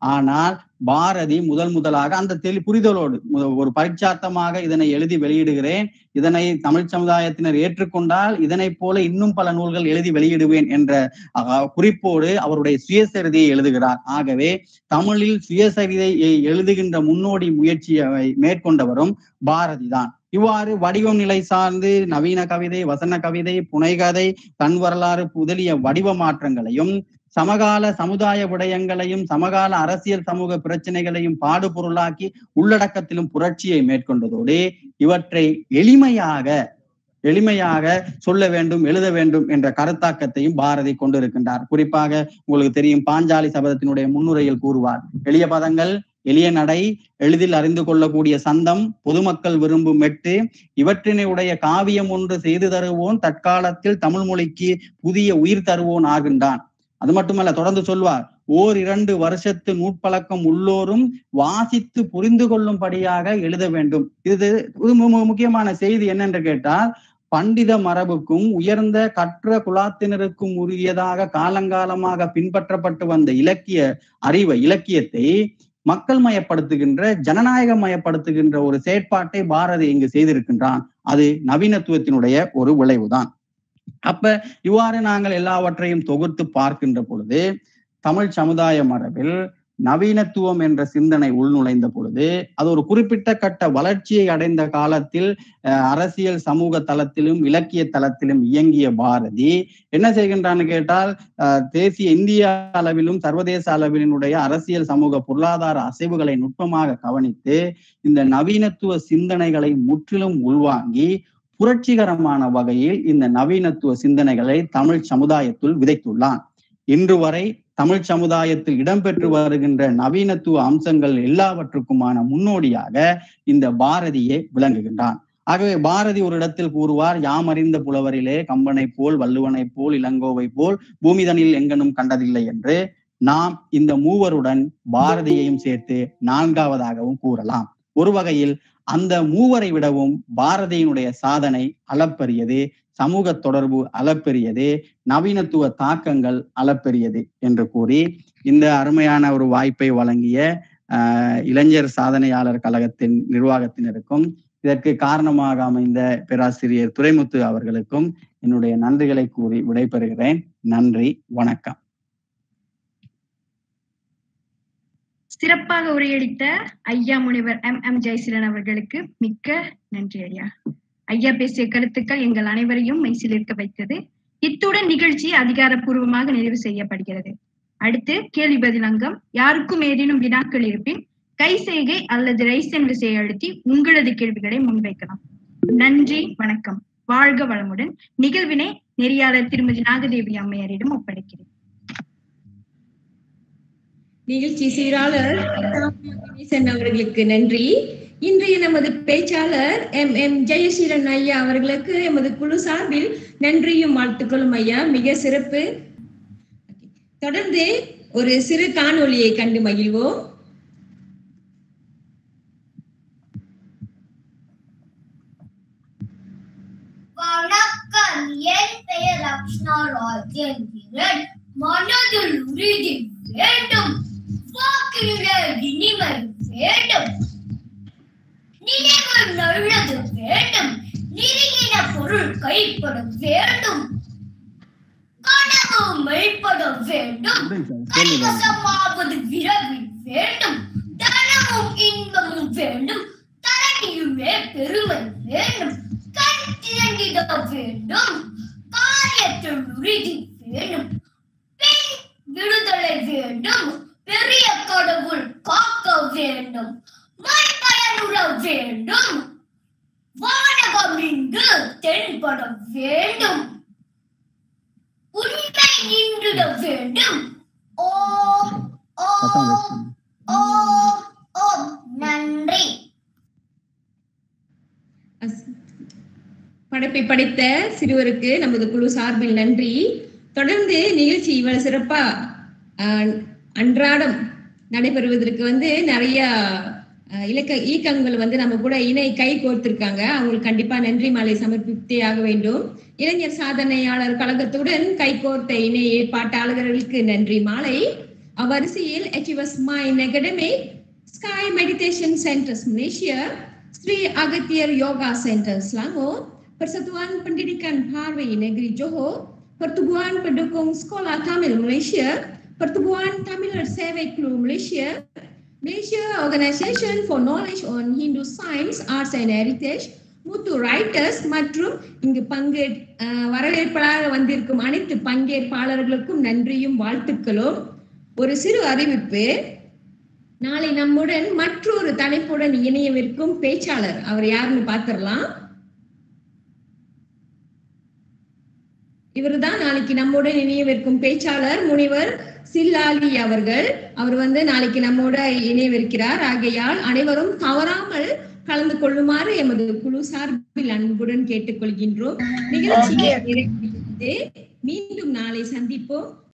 E: ஆனால் பாரதி முதல் முதலாக அந்த தெளி புரிதலோடு முத- ஒரு பரிச்சார்த்தமாக இதனை எழுதி வெளியிடுகிறேன் இதனை தமிழ் சமுதாயத்தினர் ஏற்றுக்கொண்டால் இதனைப் போல இன்னும் பல நூல்கள் எழுதி வெளியிடுவேன் என்ற அஹ், குறிப்போடு அவருடைய சுயசரிதையை எழுதுகிறார் ஆகவே தமிழில் சுயசரிதை எழுதுகின்ற முன்னோடி முயற்சியை மேற்கொண்டவரும் பாரதிதான் இவ்வாறு வடிவம் நிலை சார்ந்து நவீன கவிதை வசன கவிதை புனைகதை தன் வரலாறு முதலிய வடிவ மாற்றங்களையும் சமகால சமுதாய விடயங்களையும் சமகால அரசியல் சமூக பிரச்சனைகளையும் பாடுபொருளாக்கி உள்ளடக்கத்திலும் புரட்சியை மேற்கொண்டதோடு இவற்றை எளிமையாக எளிமையாக சொல்ல வேண்டும் எழுத வேண்டும் என்ற கருத்தாக்கத்தையும் பாரதி கொண்டிருக்கின்றார் குறிப்பாக உங்களுக்கு தெரியும் பாஞ்சாலி சபதத்தினுடைய முன்னுரையில் கூறுவார் எளிய பதங்கள் எளிய நடை எளிதில் அறிந்து கொள்ளக்கூடிய சந்தம் பொதுமக்கள் விரும்பும் மெட்டு இவற்றினை உடைய காவியம் ஒன்று செய்து தருவோன் தற்காலத்தில் தமிழ் மொழிக்கு புதிய உயிர் தருவோன் ஆகின்றான் அது மட்டுமல்ல தொடர்ந்து சொல்வார் ஓர் இரண்டு வருஷத்து நூற்பழக்கம் உள்ளோரும் வாசித்து புரிந்து கொள்ளும்படியாக எழுத வேண்டும் இது இது மு- மு- முக்கியமான செய்தி என்னென்று கேட்டால் பண்டித மரபுக்கும் உயர்ந்த கற்ற குலாத்தினருக்கும் உரியதாக காலங்காலமாக பின்பற்றப்பட்டு வந்த இலக்கிய அறிவை இலக்கியத்தை மக்கள் மயப்படுத்துகின்ற ஜனநாயக மயப்படுத்துகின்ற ஒரு செயற்பாட்டை பாரதி இங்கு செய்திருக்கின்றான் அது நவீனத்துவத்தினுடைய ஒரு விளைவுதான் அப்ப இவ்வாறு நாங்கள் எல்லாவற்றையும் தொகுத்து பார்க்கின்ற பொழுது தமிழ் சமுதாய மரபில் நவீனத்துவம் என்ற சிந்தனை உள்நுழைந்த பொழுது அது ஒரு குறிப்பிட்ட கட்ட வளர்ச்சியை அடைந்த காலத்தில் அஹ், அரசியல் சமூக தளத்திலும் இலக்கிய தளத்திலும் இயங்கிய பாரதி என்ன செய்கின்றான்னு கேட்டால் அஹ், தேசிய இந்திய அளவிலும் சர்வதேச அளவினுடைய அரசியல் சமூக பொருளாதார அசைவுகளை நுட்பமாக கவனித்து இந்த நவீனத்துவ சிந்தனைகளை முற்றிலும் உள்வாங்கி புரட்சிகரமான வகையில் இந்த நவீனத்துவ சிந்தனைகளை தமிழ் சமுதாயத்துள் விதைத்துள்ளான் இன்று வரை தமிழ் சமுதாயத்தில் இடம்பெற்று வருகின்ற நவீனத்துவ அம்சங்கள் எல்லாவற்றுக்குமான முன்னோடியாக இந்த பாரதியே விளங்குகின்றான் ஆகவே பாரதி ஒரு இடத்தில் கூறுவார் யாமறிந்த புலவரிலே கம்பனை போல் வள்ளுவனை போல் இளங்கோவை போல் பூமிதனில் எங்கனும் கண்டதில்லை என்று நாம் இந்த மூவருடன் பாரதியையும் சேர்த்து நான்காவதாகவும் கூறலாம் ஒரு வகையில் அந்த மூவரை விடவும் பாரதியினுடைய சாதனை அளப்பரியது சமூக தொடர்பு அளப்பெரியது நவீனத்துவ தாக்கங்கள் அளப்பெரியது என்று கூறி இந்த அருமையான ஒரு வாய்ப்பை வழங்கிய ஆஹ், இளைஞர் சாதனையாளர் கழகத்தின் நிர்வாகத்தினருக்கும் இதற்கு காரணமாக அமைந்த பேராசிரியர் துரைமுத்து அவர்களுக்கும் என்னுடைய நன்றிகளை கூறி விடைபெறுகிறேன் நன்றி வணக்கம்
D: சிறப்பாக உரையளித்த ஐயா முனிவர் எம் எம் ஜெயசீலன் அவர்களுக்கு மிக்க நன்றி ஐயா ஐயா பேசிய கருத்துக்கள் எங்கள் அனைவரையும் மெய்சிலிருக்க வைத்தது இத்துடன் நிகழ்ச்சி அதிகாரப்பூர்வமாக நிறைவு செய்யப்படுகிறது அடுத்து கேள்வி பதில் அங்கம் யாருக்கும் ஏதேனும் வினாக்கள் இருப்பின் கை செய்கை அல்லது ரைசன் விசையை அழுத்தி உங்களது கேள்விகளை முன்வைக்கலாம் நன்றி வணக்கம் வாழ்க வளமுடன் நிகழ்வினை நெறியாளர் திருமதி நாகதேவி அம்மையாரிடம் ஒப்படைக்கிறேன்
C: நிகழ்ச்சி சீராளர் கணேசன் அவர்களுக்கு நன்றி இன்றைய நமது பேச்சாளர் எம் எம் ஜெயசீலன் ஐயா அவர்களுக்கு எமது குழு சார்பில் நன்றியும் வாழ்த்துக்களும் ஐயா மிக சிறப்பு தொடர்ந்து ஒரு சிறு காணொளியை கண்டு மகிழ்வோம்
F: வணக்கம் என் பெயர் அக்ஷனா ராஜேந்திரன் மனதில் உறுதி வேண்டும் வாக்கில இனிமை வேண்டும் நினைவு நல்லது வேண்டும் நெருங்கின பொருள் கைப்பட வேண்டும் கனவு மெய்ப்பட வேண்டும் கைவசமாவது விரைவில் வேண்டும் தனமும் இன்பமும் வேண்டும் தரணியுமே பெருமை வேண்டும் கண் திறந்திட வேண்டும் காரியத்தில் உறுதி வேண்டும் பெண் விடுதலை வேண்டும் பெரிய கடவுள் காக்க வேண்டும் மண்பயனுற வேண்டும் வானகம் இங்கு தென்பட வேண்டும் உண்மை நின்றுட வேண்டும் ஓம் ஓம் ஓம் ஓம் நன்றி
C: அஸ்- படைப்பை படைத்த சிறுவருக்கு நமது குழு சார்பில் நன்றி தொடர்ந்து நிகழ்ச்சி இவ்வளவு சிறப்பா ஆஹ், அன்றாடம் நடைபெறுவதற்கு வந்து நிறைய ஆஹ், இலக்க இயக்கங்கள் வந்து நம்ம கூட இணை கை கோர்த்திருக்காங்க அவங்களுக்கு கண்டிப்பா நன்றி மாலை சமர்ப்பித்தே ஆக வேண்டும் இளைஞர் சாதனையாளர் கழகத்துடன் கைகோர்த்த இணை ஏற்பாட்டாளர்களுக்கு நன்றி மாலை அவ்வரிசையில் Achievers Mind Academic, Sky Meditation Centers Malaysia, Sri Agathir Yoga Center Selangor, Persatuan Pendidikan Parwi Negeri Johor, Pertubuhan Pendukung Sekolah Tamil Malaysia, Pertubuhan Tamil Seveklu Malaysia, Malaysia Organization for Knowledge on Hindu Science, Arts and Heritage, Muthu writers மற்றும் இங்கு பங்கே அஹ், வரவேற்பாளராக வந்திருக்கும் அனைத்து பங்கேற்பாளர்களுக்கும் நன்றியும் வாழ்த்துக்களும் ஒரு சிறு அறிவிப்பு நாளை நம்முடன் மற்றொரு தலைப்புடன் இணையவிருக்கும் பேச்சாளர் அவர் யாருன்னு பார்த்திடலாம் இவர்தான் நாளைக்கு நம்முடன் இணையவிருக்கும் பேச்சாளர் முனிவர் சில்லாலி அவர்கள் அவர் வந்து நாளைக்கு நம்மோட இணையவிருக்கிறார் ஆகையால் அனைவரும் தவறாமல் கலந்து கொள்ளுமாறு எமது குழு சார்பில் அன்புடன் கேட்டுக்கொள்கின்றோம் நிகழ்ச்சியை நிறைவு செய்து மீண்டும் நாளை சந்திப்போம்